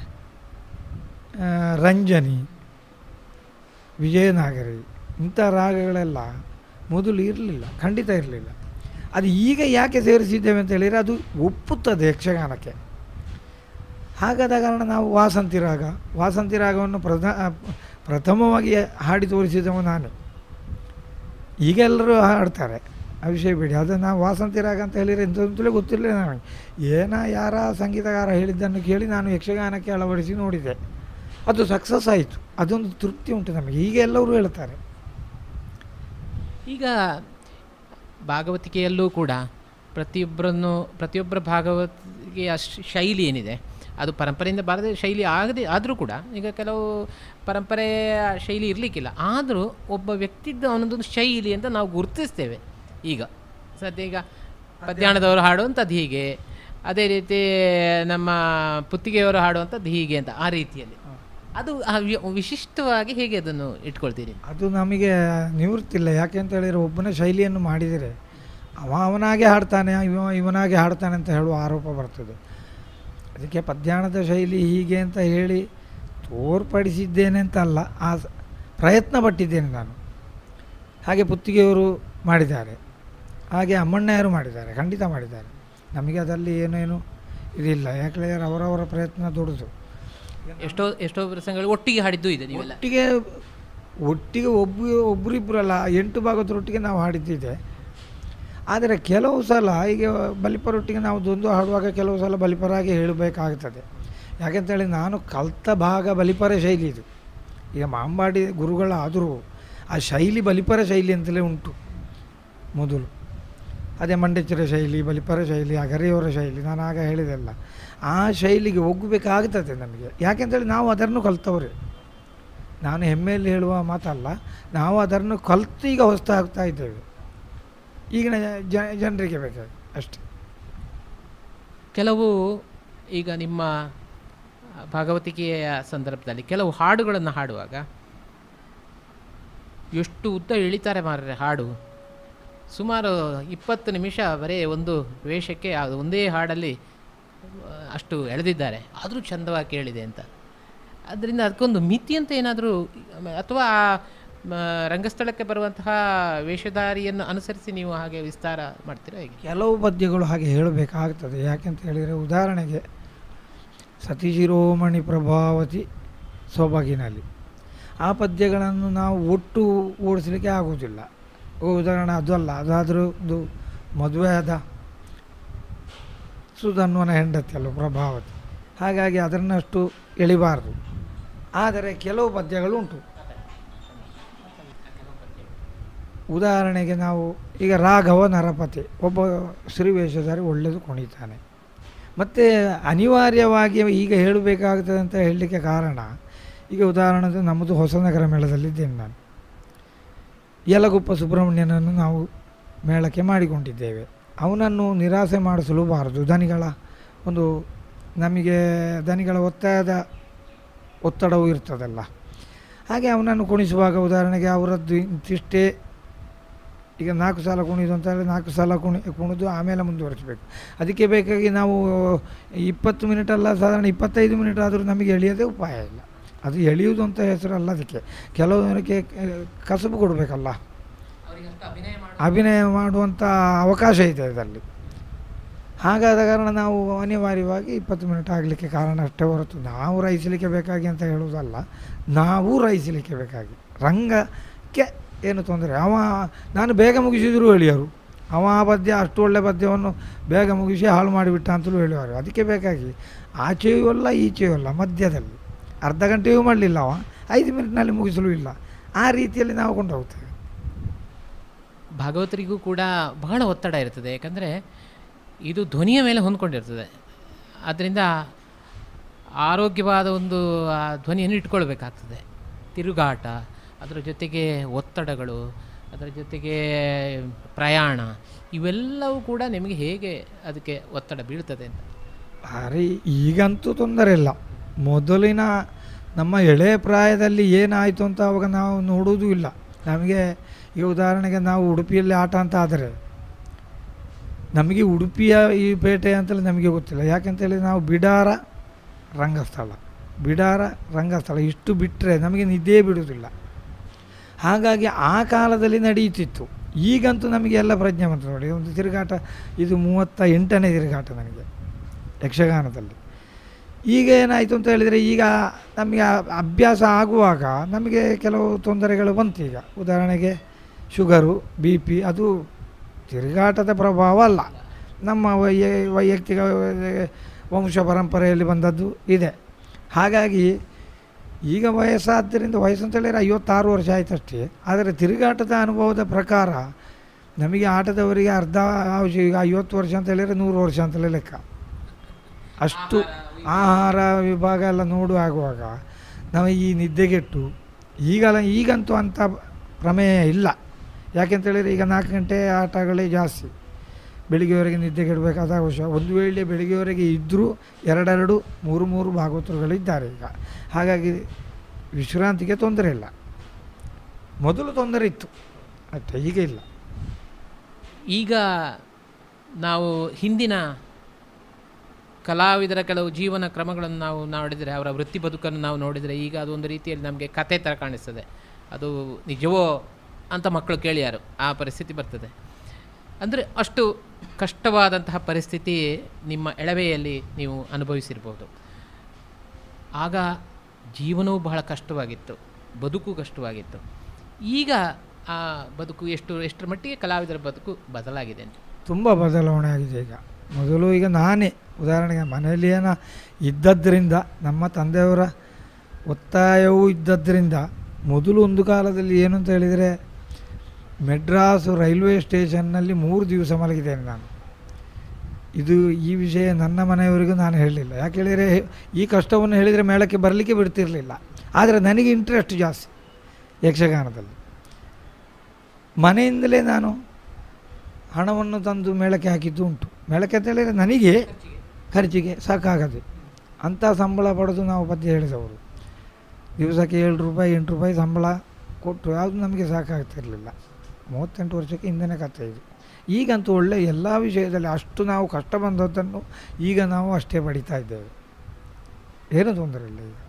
ಆ, ರಂಜನಿ ವಿಜಯನಾಗರಿ ಇಂಥ ರಾಗಗಳೆಲ್ಲ ಮೊದಲು ಇರಲಿಲ್ಲ ಖಂಡಿತ ಇರಲಿಲ್ಲ ಅದು ಈಗ ಯಾಕೆ ಸೇರಿಸಿದ್ದೇವೆ ಅಂತ ಹೇಳಿದರೆ ಅದು ಒಪ್ಪುತ್ತದೆ ಯಕ್ಷಗಾನಕ್ಕೆ ಹಾಗಾದ ಕಾರಣ ನಾವು ವಾಸಂತಿ ರಾಗ ವಾಸಂತಿ ರಾಗವನ್ನು ಪ್ರಧಾ ಪ್ರಥಮವಾಗಿ ಹಾಡಿ ತೋರಿಸಿದವ ನಾನೇ ಈಗ ಎಲ್ಲರೂ ಹಾಡ್ತಾರೆ ಆ ವಿಷಯ ಬಿಡಿ ಅದು ನಾವು ವಾಸಂತಿ ರಾಗ ಅಂತ ಹೇಳಿದರೆ ಎಂತಂತಲೇ ಗೊತ್ತಿರಲಿಲ್ಲ ನನಗೆ ಏನ ಯಾರ ಸಂಗೀತಗಾರ ಹೇಳಿದ್ದನ್ನು ಕೇಳಿ ನಾನು ಯಕ್ಷಗಾನಕ್ಕೆ ಅಳವಡಿಸಿ ನೋಡಿದೆ ಅದು ಸಕ್ಸಸ್ ಆಯಿತು ಅದೊಂದು ತೃಪ್ತಿ ಉಂಟು ನಮಗೆ ಈಗ ಎಲ್ಲರೂ ಹೇಳ್ತಾರೆ ಈಗ ಭಾಗವತಿಕೆಯಲ್ಲೂ ಕೂಡ ಪ್ರತಿಯೊಬ್ಬರನ್ನು ಪ್ರತಿಯೊಬ್ಬರ ಭಾಗವತಿಕೆಯ ಶ- ಶೈಲಿ ಏನಿದೆ ಅದು ಪರಂಪರೆಯಿಂದ ಬಾರದೆ ಶೈಲಿ ಆಗದೆ ಆದರೂ ಕೂಡ ಈಗ ಕೆಲವು ಪರಂಪರೆಯ ಶೈಲಿ ಇರಲಿಕ್ಕಿಲ್ಲ ಆದರೂ ಒಬ್ಬ ವ್ಯಕ್ತಿದ್ದು ಅವನದೊಂದು ಶೈಲಿ ಅಂತ ನಾವು ಗುರುತಿಸ್ತೇವೆ ಈಗ ಸದ್ಯ ಈಗ ಪದ್ಯಾಣದವರು ಹಾಡುವಂಥದ್ದು ಹೀಗೆ ಅದೇ ರೀತಿ ನಮ್ಮ ಪುತ್ತಿಗೆಯವರು ಹಾಡುವಂಥದ್ದು ಹೀಗೆ ಅಂತ ಆ ರೀತಿಯಲ್ಲಿ ಅದು ಆ ವಿ- ವಿಶಿಷ್ಟವಾಗಿ ಹೇಗೆ ಅದನ್ನು ಇಟ್ಕೊಳ್ತೀರಿ ಅದು ನಮಗೆ ನಿವೃತ್ತಿಲ್ಲ ಯಾಕೆ ಅಂತ ಹೇಳಿದರೆ ಒಬ್ಬನ ಶೈಲಿಯನ್ನು ಮಾಡಿದರೆ ಅವ ಅವನಾಗೆ ಹಾಡ್ತಾನೆ ಇವ ಇವನಾಗೆ ಹಾಡ್ತಾನೆ ಅಂತ ಹೇಳುವ ಆರೋಪ ಬರ್ತದೆ ಅದಕ್ಕೆ ಪದ್ಯಾಣದ ಶೈಲಿ ಹೀಗೆ ಅಂತ ಹೇಳಿ ತೋರ್ಪಡಿಸಿದ್ದೇನೆ ಅಂತ ಅಲ್ಲ ಆ ಸ- ಪ್ರಯತ್ನ ಪಟ್ಟಿದ್ದೇನೆ ನಾನು ಹಾಗೆ ಪುತ್ತಿಗೆಯವರು ಮಾಡಿದ್ದಾರೆ ಹಾಗೆ ಅಮ್ಮಣ್ಣಯರು ಮಾಡಿದ್ದಾರೆ ಖಂಡಿತ ಮಾಡಿದ್ದಾರೆ ನಮಗೆ ಅದರಲ್ಲಿ ಏನೇನು ಇದಿಲ್ಲ ಯಾಕಂದರೆ ಅವರವರ ಪ್ರಯತ್ನ ದೊಡ್ಡದು ಎಷ್ಟೋ ಎಷ್ಟೋ ಪ್ರಸಂಗಗಳು ಒಟ್ಟಿಗೆ ಹಾಡಿದ್ದು ಇದೆ ನೀವೆಲ್ಲ ಒಟ್ಟಿಗೆ ಒಟ್ಟಿಗೆ ಒಬ್ಬ ಒಬ್ಬರಿಬ್ಬರಲ್ಲ ಎಂಟು ಭಾಗದರೊಟ್ಟಿಗೆ ನಾವು ಹಾಡಿದ್ದಿದೆ ಆದರೆ ಕೆಲವು ಸಲ ಈಗ ಬಲಿಪರೊಟ್ಟಿಗೆ ನಾವು ದೊಂದು ಹಾಡುವಾಗ ಕೆಲವು ಸಲ ಬಲಿಪರಾಗಿ ಹೇಳಬೇಕಾಗ್ತದೆ ಯಾಕೆಂತೇಳಿ ನಾನು ಕಲ್ತ ಭಾಗ ಬಲಿಪರ ಶೈಲಿ ಇದು ಈಗ ಮಾಂಬಾಡಿ ಗುರುಗಳಾದರೂ ಆ ಶೈಲಿ ಬಲಿಪರ ಶೈಲಿ ಅಂತಲೇ ಉಂಟು ಮೊದಲು ಅದೇ ಮಂಡೇಶ್ವರ ಶೈಲಿ ಬಲಿಪರ ಶೈಲಿ ಅಗರೆಯವರ ಶೈಲಿ ನಾನು ಆಗ ಹೇಳಿದೆಲ್ಲ ಆ ಶೈಲಿಗೆ ಹೋಗಬೇಕಾಗ್ತದೆ ನಮಗೆ ಯಾಕೆಂತೇಳಿ ನಾವು ಅದನ್ನು ಕಲ್ತವ್ರೆ ನಾನು ಹೆಮ್ಮೆಯಲ್ಲಿ ಹೇಳುವ ಮಾತಲ್ಲ ನಾವು ಅದನ್ನು ಕಲ್ತು ಈಗ ಹೊಸ್ತಾಗ್ತಾ ಇದ್ದೇವೆ ಈಗಿನ ಜ ಜನರಿಗೆ ಬೇಕಾಗಿ ಅಷ್ಟೇ ಕೆಲವು ಈಗ ನಿಮ್ಮ ಭಾಗವತಿಕೆಯ ಸಂದರ್ಭದಲ್ಲಿ ಕೆಲವು ಹಾಡುಗಳನ್ನು ಹಾಡುವಾಗ ಎಷ್ಟು ಉದ್ದ ಎಳಿತಾರೆ ಮಾರ್ರೆ ಹಾಡು ಸುಮಾರು ಇಪ್ಪತ್ತು ನಿಮಿಷ ಬರೀ ಒಂದು ವೇಷಕ್ಕೆ ಅದು ಒಂದೇ ಹಾಡಲ್ಲಿ ಆ, ಅಷ್ಟು ಎಳೆದಿದ್ದಾರೆ ಆದರೂ ಚಂದವಾಗಿ ಕೇಳಿದೆ ಅಂತ ಅದರಿಂದ ಅದಕ್ಕೊಂದು ಮಿತಿ ಅಂತ ಏನಾದರೂ ಅಥವಾ ಆ, ಮ, ರಂಗಸ್ಥಳಕ್ಕೆ ಬರುವಂತಹ ವೇಷಧಾರಿಯನ್ನು ಅನುಸರಿಸಿ ನೀವು ಹಾಗೆ ವಿಸ್ತಾರ ಮಾಡ್ತೀರಾ ಹೇಗೆ ಕೆಲವು ಪದ್ಯಗಳು ಹಾಗೆ ಹೇಳಬೇಕಾಗ್ತದೆ ಯಾಕೆಂತ ಹೇಳಿದರೆ ಉದಾಹರಣೆಗೆ ಸತಿಶಿರೋಮಣಿ ಪ್ರಭಾವತಿ ಸೊಬಗಿನಲ್ಲಿ ಆ ಪದ್ಯಗಳನ್ನು ನಾವು ಒಟ್ಟು ಓಡಿಸಲಿಕ್ಕೆ ಆಗುವುದಿಲ್ಲ ಉದಾಹರಣೆ ಅದು ಅಲ್ಲ ಅದಾದರೂ ಒಂದು ಮದುವೆ ಆದ ಸುಧನ್ವನ ಹೆಂಡತಿ ಅಲ್ಲ ಪ್ರಭಾವತಿ ಹಾಗಾಗಿ ಅದನ್ನಷ್ಟು ಎಳಿಬಾರ್ದು ಆದರೆ ಕೆಲವು ಪದ್ಯಗಳು ಉಂಟು ಉದಾಹರಣೆಗೆ ನಾವು ಈಗ ರಾಘವ ನರಪತಿ ಒಬ್ಬ ಶ್ರೀವೇಷಧಾರಿ ಒಳ್ಳೆಯದು ಕುಣಿತಾನೆ ಮತ್ತು ಅನಿವಾರ್ಯವಾಗಿ ಈಗ ಹೇಳಬೇಕಾಗ್ತದೆ ಅಂತ ಹೇಳಲಿಕ್ಕೆ ಕಾರಣ ಈಗ ಉದಾಹರಣೆ ನಮ್ಮದು ಹೊಸನಗರ ಮೇಳದಲ್ಲಿದ್ದೇನೆ ನಾನು ಯಲಗುಪ್ಪ ಸುಬ್ರಹ್ಮಣ್ಯನನ್ನು ನಾವು ಮೇಳಕ್ಕೆ ಮಾಡಿಕೊಂಡಿದ್ದೇವೆ ಅವನನ್ನು ನಿರಾಸೆ ಮಾಡಿಸಲು ಬಾರದು ದನಿಗಳ ಒಂದು ನಮಗೆ ದನಿಗಳ ಒತ್ತಾಯದ ಒತ್ತಡವೂ ಇರ್ತದಲ್ಲ ಹಾಗೆ ಅವನನ್ನು ಕುಣಿಸುವಾಗ ಉದಾಹರಣೆಗೆ ಅವರದ್ದು ಇಂತಿಷ್ಟೇ ಈಗ ನಾಲ್ಕು ಸಲ ಕುಣಿದು ಅಂತ ಹೇಳಿದ್ರೆ ನಾಲ್ಕು ಸಲ ಕುಣಿ ಕುಣಿದು ಆಮೇಲೆ ಮುಂದುವರಿಸಬೇಕು ಅದಕ್ಕೆ ಬೇಕಾಗಿ ನಾವು ಇಪ್ಪತ್ತು ಮಿನಿಟ್ ಅಲ್ಲ ಸಾಧಾರಣ ಇಪ್ಪತ್ತೈದು ಮಿನಿಟ್ ಆದರೂ ನಮಗೆ ಎಳೆಯೋದೇ ಉಪಾಯ ಇಲ್ಲ ಅದು ಎಳೆಯುವುದು ಅಂತ ಹೆಸರಲ್ಲ ಅದಕ್ಕೆ ಕೆಲವರಿಗೆ ಕಸಬು ಕೊಡಬೇಕಲ್ಲ ಅಭಿನಯ ಮಾಡುವಂಥ ಅವಕಾಶ ಇದೆ ಇದರಲ್ಲಿ ಹಾಗಾದ ಕಾರಣ ನಾವು ಅನಿವಾರ್ಯವಾಗಿ ಇಪ್ಪತ್ತು ಮಿನಿಟ್ ಆಗಲಿಕ್ಕೆ ಕಾರಣ ಅಷ್ಟೇ ಹೊರತು ನಾವು ರೈಸಲಿಕ್ಕೆ ಬೇಕಾಗಿ ಅಂತ ಹೇಳುವುದಲ್ಲ ನಾವು ರೈಸಲಿಕ್ಕೆ ಬೇಕಾಗಿ ರಂಗಕ್ಕೆ ಏನು ತೊಂದರೆ ಅವ ನಾನು ಬೇಗ ಮುಗಿಸಿದ್ರು ಹೇಳಿಯವರು ಅವ ಆ ಪದ್ಯ ಅಷ್ಟು ಒಳ್ಳೆ ಪದ್ಯವನ್ನು ಬೇಗ ಮುಗಿಸಿ ಹಾಳು ಮಾಡಿಬಿಟ್ಟ ಅಂತಲೂ ಹೇಳುವರು ಅದಕ್ಕೆ ಬೇಕಾಗಿ ಆಚೆಯೂ ಅಲ್ಲ ಈಚೆಯೂ ಅಲ್ಲ ಮಧ್ಯದಲ್ಲಿ ಅರ್ಧ ಗಂಟೆಯೂ ಮಾಡಲಿಲ್ಲ ಅವ ಐದು ಮಿನಿಟ್ನಲ್ಲಿ ಮುಗಿಸಲು ಇಲ್ಲ ಆ ರೀತಿಯಲ್ಲಿ ನಾವು ಕೊಂಡು ಹೋಗ್ತೇವೆ ಭಾಗವತರಿಗೂ ಕೂಡ ಬಹಳ ಒತ್ತಡ ಇರ್ತದೆ ಯಾಕಂದರೆ ಇದು ಧ್ವನಿಯ ಮೇಲೆ ಹೊಂದ್ಕೊಂಡಿರ್ತದೆ ಆದ್ದರಿಂದ ಆರೋಗ್ಯವಾದ ಒಂದು ಆ ಧ್ವನಿಯನ್ನು ಇಟ್ಕೊಳ್ಬೇಕಾಗ್ತದೆ ತಿರುಗಾಟ ಅದರ ಜೊತೆಗೆ ಒತ್ತಡಗಳು ಅದರ ಜೊತೆಗೆ ಪ್ರಯಾಣ ಇವೆಲ್ಲವೂ ಕೂಡ ನಿಮಗೆ ಹೇಗೆ ಅದಕ್ಕೆ ಒತ್ತಡ ಬೀಳ್ತದೆ ಅಂತ ಭಾರಿ ಈಗಂತೂ ತೊಂದರೆ ಇಲ್ಲ ಮೊದಲಿನ ನಮ್ಮ ಎಳೆ ಪ್ರಾಯದಲ್ಲಿ ಏನಾಯಿತು ಅಂತ ಅವಾಗ ನಾವು ನೋಡುವುದೂ ಇಲ್ಲ ನಮಗೆ ಈಗ ಉದಾಹರಣೆಗೆ ನಾವು ಉಡುಪಿಯಲ್ಲಿ ಆಟ ಅಂತ ಆದರೆ ನಮಗೆ ಉಡುಪಿಯ ಈ ಪೇಟೆ ಅಂತಲೇ ನಮಗೆ ಗೊತ್ತಿಲ್ಲ ಯಾಕೆಂತೇಳಿ ನಾವು ಬಿಡಾರ ರಂಗಸ್ಥಳ ಬಿಡಾರ ರಂಗಸ್ಥಳ ಇಷ್ಟು ಬಿಟ್ಟರೆ ನಮಗೆ ನಿದ್ದೆ ಬಿಡುವುದಿಲ್ಲ ಹಾಗಾಗಿ ಆ ಕಾಲದಲ್ಲಿ ನಡೆಯುತ್ತಿತ್ತು ಈಗಂತೂ ನಮಗೆ ಎಲ್ಲ ಪ್ರಜ್ಞೆ ಬಂತು ನೋಡಿ ಒಂದು ತಿರುಗಾಟ ಇದು ಮೂವತ್ತ ಎಂಟನೇ ತಿರುಗಾಟ ನನಗೆ ಯಕ್ಷಗಾನದಲ್ಲಿ ಈಗ ಏನಾಯಿತು ಅಂತ ಹೇಳಿದರೆ ಈಗ ನಮಗೆ ಆ ಅಭ್ಯಾಸ ಆಗುವಾಗ ನಮಗೆ ಕೆಲವು ತೊಂದರೆಗಳು ಬಂತು ಈಗ ಉದಾಹರಣೆಗೆ ಶುಗರು ಬಿ ಪಿ ಅದು ತಿರುಗಾಟದ ಪ್ರಭಾವ ಅಲ್ಲ ನಮ್ಮ ವೈಯ ವೈಯಕ್ತಿಕ ವಂಶ ಪರಂಪರೆಯಲ್ಲಿ ಬಂದದ್ದು ಇದೆ ಹಾಗಾಗಿ ಈಗ ವಯಸ್ಸಾದ್ದರಿಂದ ವಯಸ್ಸು ಅಂತ ಹೇಳಿದ್ರೆ ಐವತ್ತಾರು ವರ್ಷ ಆಯ್ತಷ್ಟೇ ಆದರೆ ತಿರುಗಾಟದ ಅನುಭವದ ಪ್ರಕಾರ ನಮಗೆ ಆಟದವರಿಗೆ ಅರ್ಧ ಆವಶ್ಯ ಈಗ ಐವತ್ತು ವರ್ಷ ಅಂತ ಹೇಳಿದರೆ ನೂರು ವರ್ಷ ಅಂತಲೇ ಲೆಕ್ಕ ಅಷ್ಟು ಆಹಾರ ವಿಭಾಗ ಎಲ್ಲ ನೋಡುವಾಗುವಾಗ ನಾವು ಈ ನಿದ್ದೆಗೆಟ್ಟು ಈಗಲ್ಲ ಈಗಂತೂ ಅಂಥ ಪ್ರಮೇಯ ಇಲ್ಲ ಯಾಕೆಂತೇಳಿದರೆ ಈಗ ನಾಲ್ಕು ಗಂಟೆ ಆಟಗಳೇ ಜಾಸ್ತಿ ಬೆಳಿಗ್ಗೆವರೆಗೆ ನಿದ್ದೆಗೆಡಬೇಕಾದ ಅವಶ್ಯ ಒಂದು ವೇಳೆ ಬೆಳಿಗ್ಗೆವರೆಗೆ ಇದ್ದರೂ ಎರಡೆರಡು ಮೂರು ಮೂರು ಭಾಗವತರುಗಳಿದ್ದಾರೆ ಈಗ ಹಾಗಾಗಿ ವಿಶ್ರಾಂತಿಗೆ ತೊಂದರೆ ಇಲ್ಲ ಮೊದಲು ತೊಂದರೆ ಇತ್ತು ಅಷ್ಟೇ ಈಗ ಇಲ್ಲ ಈಗ ನಾವು ಹಿಂದಿನ ಕಲಾವಿದರ ಕೆಲವು ಜೀವನ ಕ್ರಮಗಳನ್ನು ನಾವು ನೋಡಿದರೆ ಅವರ ವೃತ್ತಿ ಬದುಕನ್ನು ನಾವು ನೋಡಿದರೆ ಈಗ ಅದೊಂದು ರೀತಿಯಲ್ಲಿ ನಮಗೆ ಕತೆ ಥರ ಕಾಣಿಸ್ತದೆ ಅದು ನಿಜವೋ ಅಂತ ಮಕ್ಕಳು ಕೇಳಿಯಾರು ಆ ಪರಿಸ್ಥಿತಿ ಬರ್ತದೆ ಅಂದರೆ ಅಷ್ಟು ಕಷ್ಟವಾದಂತಹ ಪರಿಸ್ಥಿತಿ ನಿಮ್ಮ ಎಳವೆಯಲ್ಲಿ ನೀವು ಅನುಭವಿಸಿರ್ಬೋದು ಆಗ ಜೀವನವೂ ಬಹಳ ಕಷ್ಟವಾಗಿತ್ತು ಬದುಕು ಕಷ್ಟವಾಗಿತ್ತು ಈಗ ಆ ಬದುಕು ಎಷ್ಟು ಎಷ್ಟರ ಮಟ್ಟಿಗೆ ಕಲಾವಿದರ ಬದುಕು ಬದಲಾಗಿದೆ ಅಂತ ತುಂಬ ಬದಲಾವಣೆ ಆಗಿದೆ ಈಗ ಮೊದಲು ಈಗ ನಾನೇ ಉದಾಹರಣೆಗೆ ಮನೆಯಲ್ಲಿ ಏನೋ ಇದ್ದದ್ದರಿಂದ ನಮ್ಮ ತಂದೆಯವರ ಒತ್ತಾಯವೂ ಇದ್ದದ್ದರಿಂದ ಮೊದಲು ಒಂದು ಕಾಲದಲ್ಲಿ ಏನು ಅಂತ ಹೇಳಿದರೆ ಮೆಡ್ರಾಸು ರೈಲ್ವೆ ಸ್ಟೇಷನ್ನಲ್ಲಿ ಮೂರು ದಿವಸ ಮಲಗಿದ್ದೇನೆ ನಾನು ಇದು ಈ ವಿಷಯ ನನ್ನ ಮನೆಯವರಿಗೂ ನಾನು ಹೇಳಲಿಲ್ಲ ಯಾಕೆ ಹೇಳಿದರೆ ಈ ಕಷ್ಟವನ್ನು ಹೇಳಿದರೆ ಮೇಳಕ್ಕೆ ಬರಲಿಕ್ಕೆ ಬಿಡ್ತಿರಲಿಲ್ಲ ಆದರೆ ನನಗೆ ಇಂಟ್ರೆಸ್ಟ್ ಜಾಸ್ತಿ ಯಕ್ಷಗಾನದಲ್ಲಿ ಮನೆಯಿಂದಲೇ ನಾನು ಹಣವನ್ನು ತಂದು ಮೇಳಕ್ಕೆ ಹಾಕಿದ್ದು ಉಂಟು ಮೇಳಕ್ಕೆ ಅಂತ ಹೇಳಿದರೆ ನನಗೆ ಖರ್ಚಿಗೆ ಸಾಕಾಗದೆ ಅಂಥ ಸಂಬಳ ಪಡೆದು ನಾವು ಪದ್ಯ ಹೇಳಿದವರು ದಿವಸಕ್ಕೆ ಏಳು ರೂಪಾಯಿ ಎಂಟು ರೂಪಾಯಿ ಸಂಬಳ ಕೊಟ್ಟು ಯಾವುದು ನಮಗೆ ಸಾಕಾಗ್ತಿರಲಿಲ್ಲ ಮೂವತ್ತೆಂಟು ವರ್ಷಕ್ಕೆ ಹಿಂದಿನ ಕಥೆ ಇದು ಈಗಂತೂ ಒಳ್ಳೆ ಎಲ್ಲ ವಿಷಯದಲ್ಲಿ ಅಷ್ಟು ನಾವು ಕಷ್ಟ ಬಂದದ್ದನ್ನು ಈಗ ನಾವು ಅಷ್ಟೇ ಪಡಿತಾ ಇದ್ದೇವೆ ಏನೂ ತೊಂದರೆ ಇಲ್ಲ ಈಗ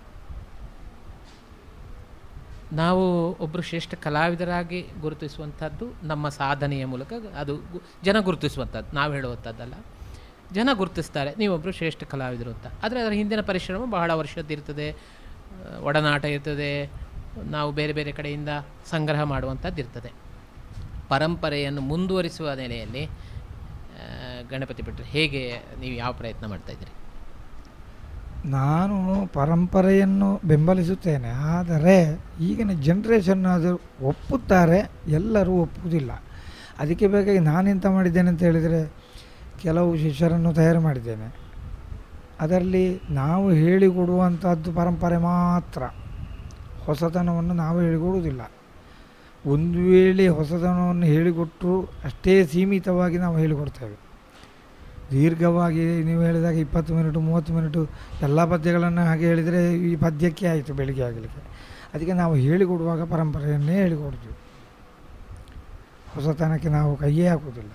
ನಾವು ಒಬ್ಬರು ಶ್ರೇಷ್ಠ ಕಲಾವಿದರಾಗಿ ಗುರುತಿಸುವಂಥದ್ದು ನಮ್ಮ ಸಾಧನೆಯ ಮೂಲಕ ಅದು ಗು- ಜನ ಗುರುತಿಸುವಂಥದ್ದು ನಾವು ಹೇಳುವಂಥದ್ದಲ್ಲ ಜನ ಗುರುತಿಸ್ತಾರೆ ನೀವೊಬ್ಬರು ಶ್ರೇಷ್ಠ ಕಲಾವಿದರು ಅಂತ ಆದರೆ ಅದರ ಹಿಂದಿನ ಪರಿಶ್ರಮ ಬಹಳ ವರ್ಷದ್ದಿರ್ತದೆ ಆ, ಒಡನಾಟ ಇರ್ತದೆ ನಾವು ಬೇರೆ ಬೇರೆ ಕಡೆಯಿಂದ ಸಂಗ್ರಹ ಮಾಡುವಂಥದ್ದು ಇರ್ತದೆ ಪರಂಪರೆಯನ್ನು ಮುಂದುವರಿಸುವ ನೆಲೆಯಲ್ಲಿ ಆ, ಗಣಪತಿ ಭಟ್ರು ಹೇಗೆ ನೀವು ಯಾವ ಪ್ರಯತ್ನ ಮಾಡ್ತಾ ಇದ್ದೀರಿ ನಾನು ಪರಂಪರೆಯನ್ನು ಬೆಂಬಲಿಸುತ್ತೇನೆ ಆದರೆ ಈಗಿನ ಜನ್ರೇಷನ್ ಅದು ಒಪ್ಪುತ್ತಾರೆ ಎಲ್ಲರೂ ಒಪ್ಪುವುದಿಲ್ಲ ಅದಕ್ಕೆ ಬೇಕಾಗಿ ನಾನೆಂತ ಮಾಡಿದ್ದೇನೆ ಅಂತ ಹೇಳಿದರೆ ಕೆಲವು ಶಿಷ್ಯರನ್ನು ತಯಾರು ಮಾಡಿದ್ದೇನೆ ಅದರಲ್ಲಿ ನಾವು ಹೇಳಿಕೊಡುವಂಥದ್ದು ಪರಂಪರೆ ಮಾತ್ರ ಹೊಸತನವನ್ನು ನಾವು ಹೇಳಿಕೊಡುವುದಿಲ್ಲ ಒಂದು ವೇಳೆ ಹೊಸತನವನ್ನು ಹೇಳಿಕೊಟ್ಟರು ಅಷ್ಟೇ ಸೀಮಿತವಾಗಿ ನಾವು ಹೇಳಿಕೊಡ್ತೇವೆ ದೀರ್ಘವಾಗಿ ನೀವು ಹೇಳಿದಾಗ ಇಪ್ಪತ್ತು ಮಿನಿಟು ಮೂವತ್ತು ಮಿನಿಟು ಎಲ್ಲ ಪದ್ಯಗಳನ್ನು ಹಾಗೆ ಹೇಳಿದರೆ ಈ ಪದ್ಯಕ್ಕೆ ಆಯಿತು ಬೆಳಿಗ್ಗೆ ಆಗಲಿಕ್ಕೆ ಅದಕ್ಕೆ ನಾವು ಹೇಳಿಕೊಡುವಾಗ ಪರಂಪರೆಯನ್ನೇ ಹೇಳಿಕೊಡ್ತೀವಿ ಹೊಸತನಕ್ಕೆ ನಾವು ಕೈಯೇ ಹಾಕುವುದಿಲ್ಲ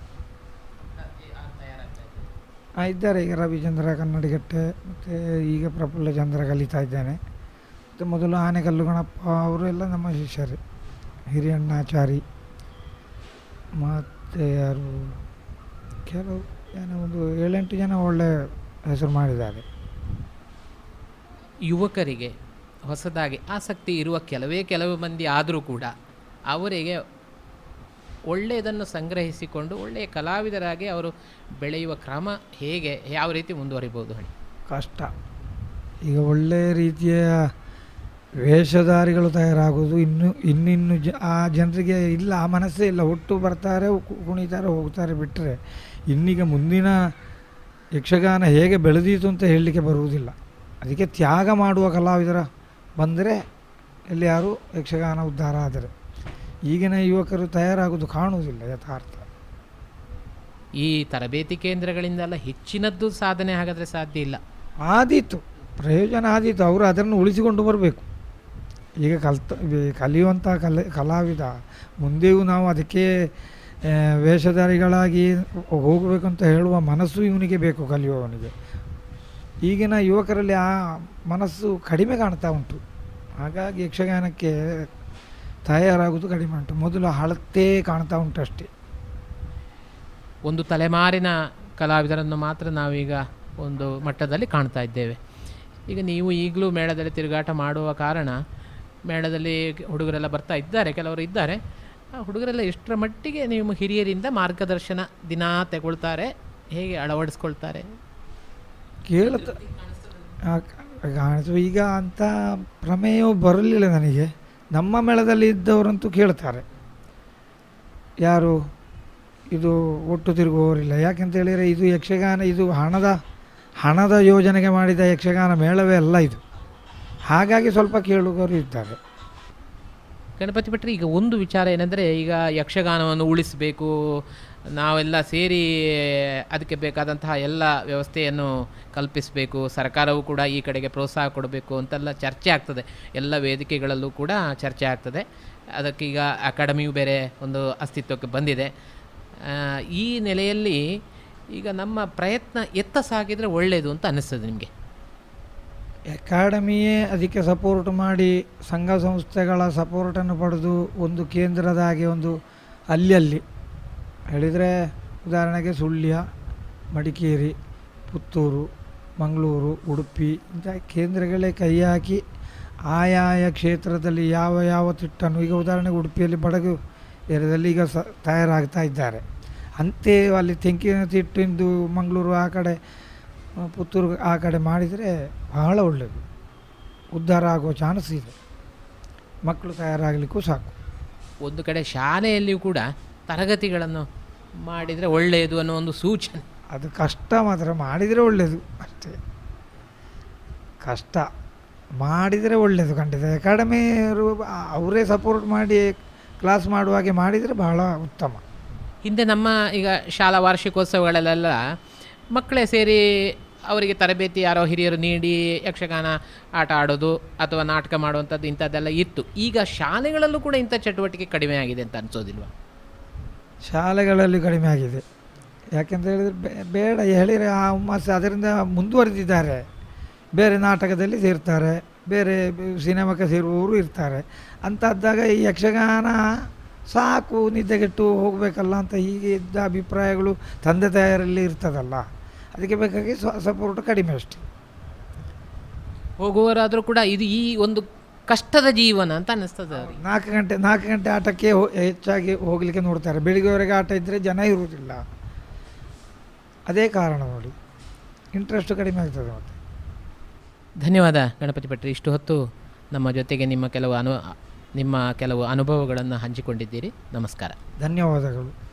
ಆ, ಇದ್ದಾರೆ ಈಗ ರವಿಚಂದ್ರ ಕನ್ನಡಿಗಟ್ಟೆ ಮತ್ತು ಈಗ ಪ್ರಫುಲ್ಲ ಚಂದ್ರ ಕಲಿತಾ ಇದ್ದೇನೆ ಮತ್ತು ಮೊದಲು ಆನೆಕಲ್ಲು ಗಣಪ ಅವರು ಎಲ್ಲ ನಮ್ಮ ಶಿಷ್ಯರೇ ಹಿರಿಯಣ್ಣಾಚಾರಿ ಮತ್ತು ಯಾರು ಕೆಲವು ಏನೋ ಒಂದು ಏಳೆಂಟು ಜನ ಒಳ್ಳೆ ಹೆಸರು ಮಾಡಿದ್ದಾರೆ ಯುವಕರಿಗೆ ಹೊಸದಾಗಿ ಆಸಕ್ತಿ ಇರುವ ಕೆಲವೇ ಕೆಲವು ಮಂದಿ ಆದರೂ ಕೂಡ ಅವರಿಗೆ ಒಳ್ಳೆಯದನ್ನು ಸಂಗ್ರಹಿಸಿಕೊಂಡು ಒಳ್ಳೆಯ ಕಲಾವಿದರಾಗಿ ಅವರು ಬೆಳೆಯುವ ಕ್ರಮ ಹೇಗೆ ಯಾವ ರೀತಿ ಮುಂದುವರಿಬೋದು ಹೇಳಿ ಕಷ್ಟ ಈಗ ಒಳ್ಳೆಯ ರೀತಿಯ ವೇಷಧಾರಿಗಳು ತಯಾರಾಗೋದು ಇನ್ನು ಇನ್ನಿನ್ನು ಜ ಆ ಜನರಿಗೆ ಇಲ್ಲ ಆ ಮನಸ್ಸೇ ಇಲ್ಲ ಒಟ್ಟು ಬರ್ತಾರೆ ಕು- ಕುಣಿತಾರೆ ಹೋಗ್ತಾರೆ ಬಿಟ್ಟರೆ ಇನ್ನೀಗ ಮುಂದಿನ ಯಕ್ಷಗಾನ ಹೇಗೆ ಬೆಳೆದೀತು ಅಂತ ಹೇಳಲಿಕ್ಕೆ ಬರುವುದಿಲ್ಲ ಅದಕ್ಕೆ ತ್ಯಾಗ ಮಾಡುವ ಕಲಾವಿದರ ಬಂದರೆ ಎಲ್ಲಿ ಯಾರು ಯಕ್ಷಗಾನ ಉದ್ಧಾರ ಆದರೆ ಈಗಿನ ಯುವಕರು ತಯಾರಾಗೋದು ಕಾಣುವುದಿಲ್ಲ ಯಥಾರ್ಥ ಈ ತರಬೇತಿ ಕೇಂದ್ರಗಳಿಂದೆಲ್ಲ ಹೆಚ್ಚಿನದ್ದು ಸಾಧನೆ ಹಾಗಾದರೆ ಸಾಧ್ಯ ಇಲ್ಲ ಆದೀತು ಪ್ರಯೋಜನ ಆದೀತು ಅವರು ಅದನ್ನು ಉಳಿಸಿಕೊಂಡು ಬರಬೇಕು ಈಗ ಕಲ್ತ ಈ ಕಲಿಯುವಂಥ ಕಲೆ ಕಲಾವಿದ ಮುಂದೆಯೂ ನಾವು ಅದಕ್ಕೆ ಆ, ವೇಷಧಾರಿಗಳಾಗಿ ಹೋಗಬೇಕು ಅಂತ ಹೇಳುವ ಮನಸ್ಸು ಇವನಿಗೆ ಬೇಕು ಕಲಿಯುವವನಿಗೆ ಈಗಿನ ಯುವಕರಲ್ಲಿ ಆ ಮನಸ್ಸು ಕಡಿಮೆ ಕಾಣ್ತಾ ಉಂಟು ಹಾಗಾಗಿ ಯಕ್ಷಗಾನಕ್ಕೆ ತಯಾರಾಗುವುದು ಕಡಿಮೆ ಉಂಟು ಮೊದಲು ಹಳತೇ ಕಾಣ್ತಾ ಉಂಟು ಅಷ್ಟೇ ಒಂದು ತಲೆಮಾರಿನ ಕಲಾವಿದರನ್ನು ಮಾತ್ರ ನಾವೀಗ ಒಂದು ಮಟ್ಟದಲ್ಲಿ ಕಾಣ್ತಾ ಇದ್ದೇವೆ ಈಗ ನೀವು ಈಗಲೂ ಮೇಳದಲ್ಲಿ ತಿರುಗಾಟ ಮಾಡುವ ಕಾರಣ ಮೇಳದಲ್ಲಿ ಹುಡುಗರೆಲ್ಲ ಬರ್ತಾ ಇದ್ದಾರೆ ಕೆಲವರು ಇದ್ದಾರೆ ಆ ಹುಡುಗರೆಲ್ಲ ಎಷ್ಟರ ಮಟ್ಟಿಗೆ ನೀವು ಹಿರಿಯರಿಂದ ಮಾರ್ಗದರ್ಶನ ದಿನಾ ತಗೊಳ್ತಾರೆ ಹೇಗೆ ಅಳವಡಿಸ್ಕೊಳ್ತಾರೆ ಕೇಳ್ತ ಆ, ಕಾಣಿಸು ಈಗ ಅಂಥ ಪ್ರಮೇಯವು ಬರಲಿಲ್ಲ ನನಗೆ ನಮ್ಮ ಮೇಳದಲ್ಲಿ ಇದ್ದವರಂತೂ ಕೇಳ್ತಾರೆ ಯಾರು ಇದು ಒಟ್ಟು ತಿರುಗುವವರಿಲ್ಲ ಯಾಕೆಂತ ಹೇಳಿದರೆ ಇದು ಯಕ್ಷಗಾನ ಇದು ಹಣದ ಹಣದ ಯೋಜನೆಗೆ ಮಾಡಿದ ಯಕ್ಷಗಾನ ಮೇಳವೇ ಅಲ್ಲ ಇದು ಹಾಗಾಗಿ ಸ್ವಲ್ಪ ಕೇಳುಗರು ಇದ್ದಾರೆ ಗಣಪತಿ ಭಟ್ರು ಈಗ ಒಂದು ವಿಚಾರ ಏನಂದರೆ ಈಗ ಯಕ್ಷಗಾನವನ್ನು ಉಳಿಸಬೇಕು ನಾವೆಲ್ಲ ಸೇರಿ ಅದಕ್ಕೆ ಬೇಕಾದಂತಹ ಎಲ್ಲ ವ್ಯವಸ್ಥೆಯನ್ನು ಕಲ್ಪಿಸಬೇಕು ಸರ್ಕಾರವು ಕೂಡ ಈ ಕಡೆಗೆ ಪ್ರೋತ್ಸಾಹ ಕೊಡಬೇಕು ಅಂತೆಲ್ಲ ಚರ್ಚೆ ಆಗ್ತದೆ ಎಲ್ಲ ವೇದಿಕೆಗಳಲ್ಲೂ ಕೂಡ ಚರ್ಚೆ ಆಗ್ತದೆ ಅದಕ್ಕೀಗ ಅಕಾಡೆಮಿಯು ಬೇರೆ ಒಂದು ಅಸ್ತಿತ್ವಕ್ಕೆ ಬಂದಿದೆ ಆ, ಈ ನೆಲೆಯಲ್ಲಿ ಈಗ ನಮ್ಮ ಪ್ರಯತ್ನ ಎತ್ತ ಸಾಗಿದರೆ ಒಳ್ಳೆಯದು ಅಂತ ಅನ್ನಿಸ್ತದೆ ನಿಮಗೆ ಅಕಾಡೆಮಿಯೇ ಅದಕ್ಕೆ ಸಪೋರ್ಟ್ ಮಾಡಿ ಸಂಘ ಸಂಸ್ಥೆಗಳ ಸಪೋರ್ಟನ್ನು ಪಡೆದು ಒಂದು ಕೇಂದ್ರದ ಹಾಗೆ ಒಂದು ಅಲ್ಲಿ ಅಲ್ಲಿ ಹೇಳಿದರೆ ಉದಾಹರಣೆಗೆ ಸುಳ್ಯ ಮಡಿಕೇರಿ ಪುತ್ತೂರು ಮಂಗಳೂರು ಉಡುಪಿ ಇಂಥ ಕೇಂದ್ರಗಳೇ ಕೈ ಹಾಕಿ ಆಯಾಯ ಕ್ಷೇತ್ರದಲ್ಲಿ ಯಾವ ಯಾವ ತಿಟ್ಟನ್ನು ಈಗ ಉದಾಹರಣೆಗೆ ಉಡುಪಿಯಲ್ಲಿ ಬಡಗು ಏರಿಯಾದಲ್ಲಿ ಈಗ ಸ ತಯಾರಾಗ್ತಾ ಇದ್ದಾರೆ ಅಂತೆ ಅಲ್ಲಿ ತೆಂಕಿನತಿಟ್ಟಿಂದು ಮಂಗಳೂರು ಆ ಕಡೆ ಆ, ಪುತ್ತೂರು ಆ ಕಡೆ ಮಾಡಿದರೆ ಬಹಳ ಒಳ್ಳೆಯದು ಉದ್ಧಾರ ಆಗುವ ಚಾನ್ಸ್ ಇದೆ ಮಕ್ಕಳು ತಯಾರಾಗಲಿಕ್ಕೂ ಸಾಕು ಒಂದು ಕಡೆ ಶಾಲೆಯಲ್ಲಿಯೂ ಕೂಡ ತರಗತಿಗಳನ್ನು ಮಾಡಿದರೆ ಒಳ್ಳೆಯದು ಅನ್ನೋ ಒಂದು ಸೂಚನೆ ಅದು ಕಷ್ಟ ಮಾತ್ರ ಮಾಡಿದರೆ ಒಳ್ಳೆಯದು ಅಷ್ಟೇ ಕಷ್ಟ ಮಾಡಿದರೆ ಒಳ್ಳೆಯದು ಖಂಡಿತ ಅಕಾಡೆಮಿ ಅವರೇ ಸಪೋರ್ಟ್ ಮಾಡಿ ಕ್ಲಾಸ್ ಮಾಡುವ ಹಾಗೆ ಮಾಡಿದರೆ ಬಹಳ ಉತ್ತಮ ಹಿಂದೆ ನಮ್ಮ ಈಗ ಶಾಲಾ ವಾರ್ಷಿಕೋತ್ಸವಗಳಲ್ಲೆಲ್ಲ ಮಕ್ಕಳೇ ಸೇರಿ ಅವರಿಗೆ ತರಬೇತಿ ಯಾರೋ ಹಿರಿಯರು ನೀಡಿ ಯಕ್ಷಗಾನ ಆಟ ಆಡೋದು ಅಥವಾ ನಾಟಕ ಮಾಡುವಂಥದ್ದು ಇಂಥದ್ದೆಲ್ಲ ಇತ್ತು ಈಗ ಶಾಲೆಗಳಲ್ಲೂ ಕೂಡ ಇಂಥ ಚಟುವಟಿಕೆ ಕಡಿಮೆ ಆಗಿದೆ ಅಂತ ಅನಿಸೋದಿಲ್ವಾ ಶಾಲೆಗಳಲ್ಲಿ ಕಡಿಮೆ ಆಗಿದೆ ಯಾಕೆಂತ ಹೇಳಿದರೆ ಬೇ- ಬೇಡ ಹೇಳಿದರೆ ಆ ಹುಮ್ಮಸ್ಸು ಅದರಿಂದ ಮುಂದುವರೆದಿದ್ದಾರೆ ಬೇರೆ ನಾಟಕದಲ್ಲಿ ಸೇರ್ತಾರೆ ಬೇರೆ ಬ- ಸಿನಿಮಾಕ್ಕೆ ಸೇರುವವರು ಇರ್ತಾರೆ ಅಂಥದ್ದಾಗ ಈ ಯಕ್ಷಗಾನ ಸಾಕು ನಿದ್ದೆಗೆಟ್ಟು ಹೋಗಬೇಕಲ್ಲ ಅಂತ ಹೀಗೆ ಇದ್ದ ಅಭಿಪ್ರಾಯಗಳು ತಂದೆ ತಾಯರಲ್ಲಿ ಇರ್ತದಲ್ಲ ಅದಕ್ಕೆ ಬೇಕಾಗಿ ಸ್ವ ಸಪೋರ್ಟ್ ಕಡಿಮೆ ಅಷ್ಟೆ ಹೋಗುವವರಾದರೂ ಕೂಡ ಇದು ಈ ಒಂದು ಕಷ್ಟದ ಜೀವನ ಅಂತ ಅನ್ನಿಸ್ತದೆ ಅವ್ರಿಗೆ ನಾಲ್ಕು ಗಂಟೆ ನಾಲ್ಕು ಗಂಟೆ ಆಟಕ್ಕೆ ಹೋ- ಹೆಚ್ಚಾಗಿ ಹೋಗಲಿಕ್ಕೆ ನೋಡ್ತಾರೆ ಬೆಳಿಗ್ಗೆವರೆಗೆ ಆಟ ಇದ್ದರೆ ಜನ ಇರುವುದಿಲ್ಲ ಅದೇ ಕಾರಣ ನೋಡಿ ಇಂಟ್ರೆಸ್ಟ್ ಕಡಿಮೆ ಆಗ್ತದೆ ಮತ್ತು ಧನ್ಯವಾದ ಗಣಪತಿ ಭಟ್ರು ಇಷ್ಟು ಹೊತ್ತು ನಮ್ಮ ಜೊತೆಗೆ ನಿಮ್ಮ ಕೆಲವು ಅನು ನಿಮ್ಮ ಕೆಲವು ಅನುಭವಗಳನ್ನು ಹಂಚಿಕೊಂಡಿದ್ದೀರಿ ನಮಸ್ಕಾರ ಧನ್ಯವಾದಗಳು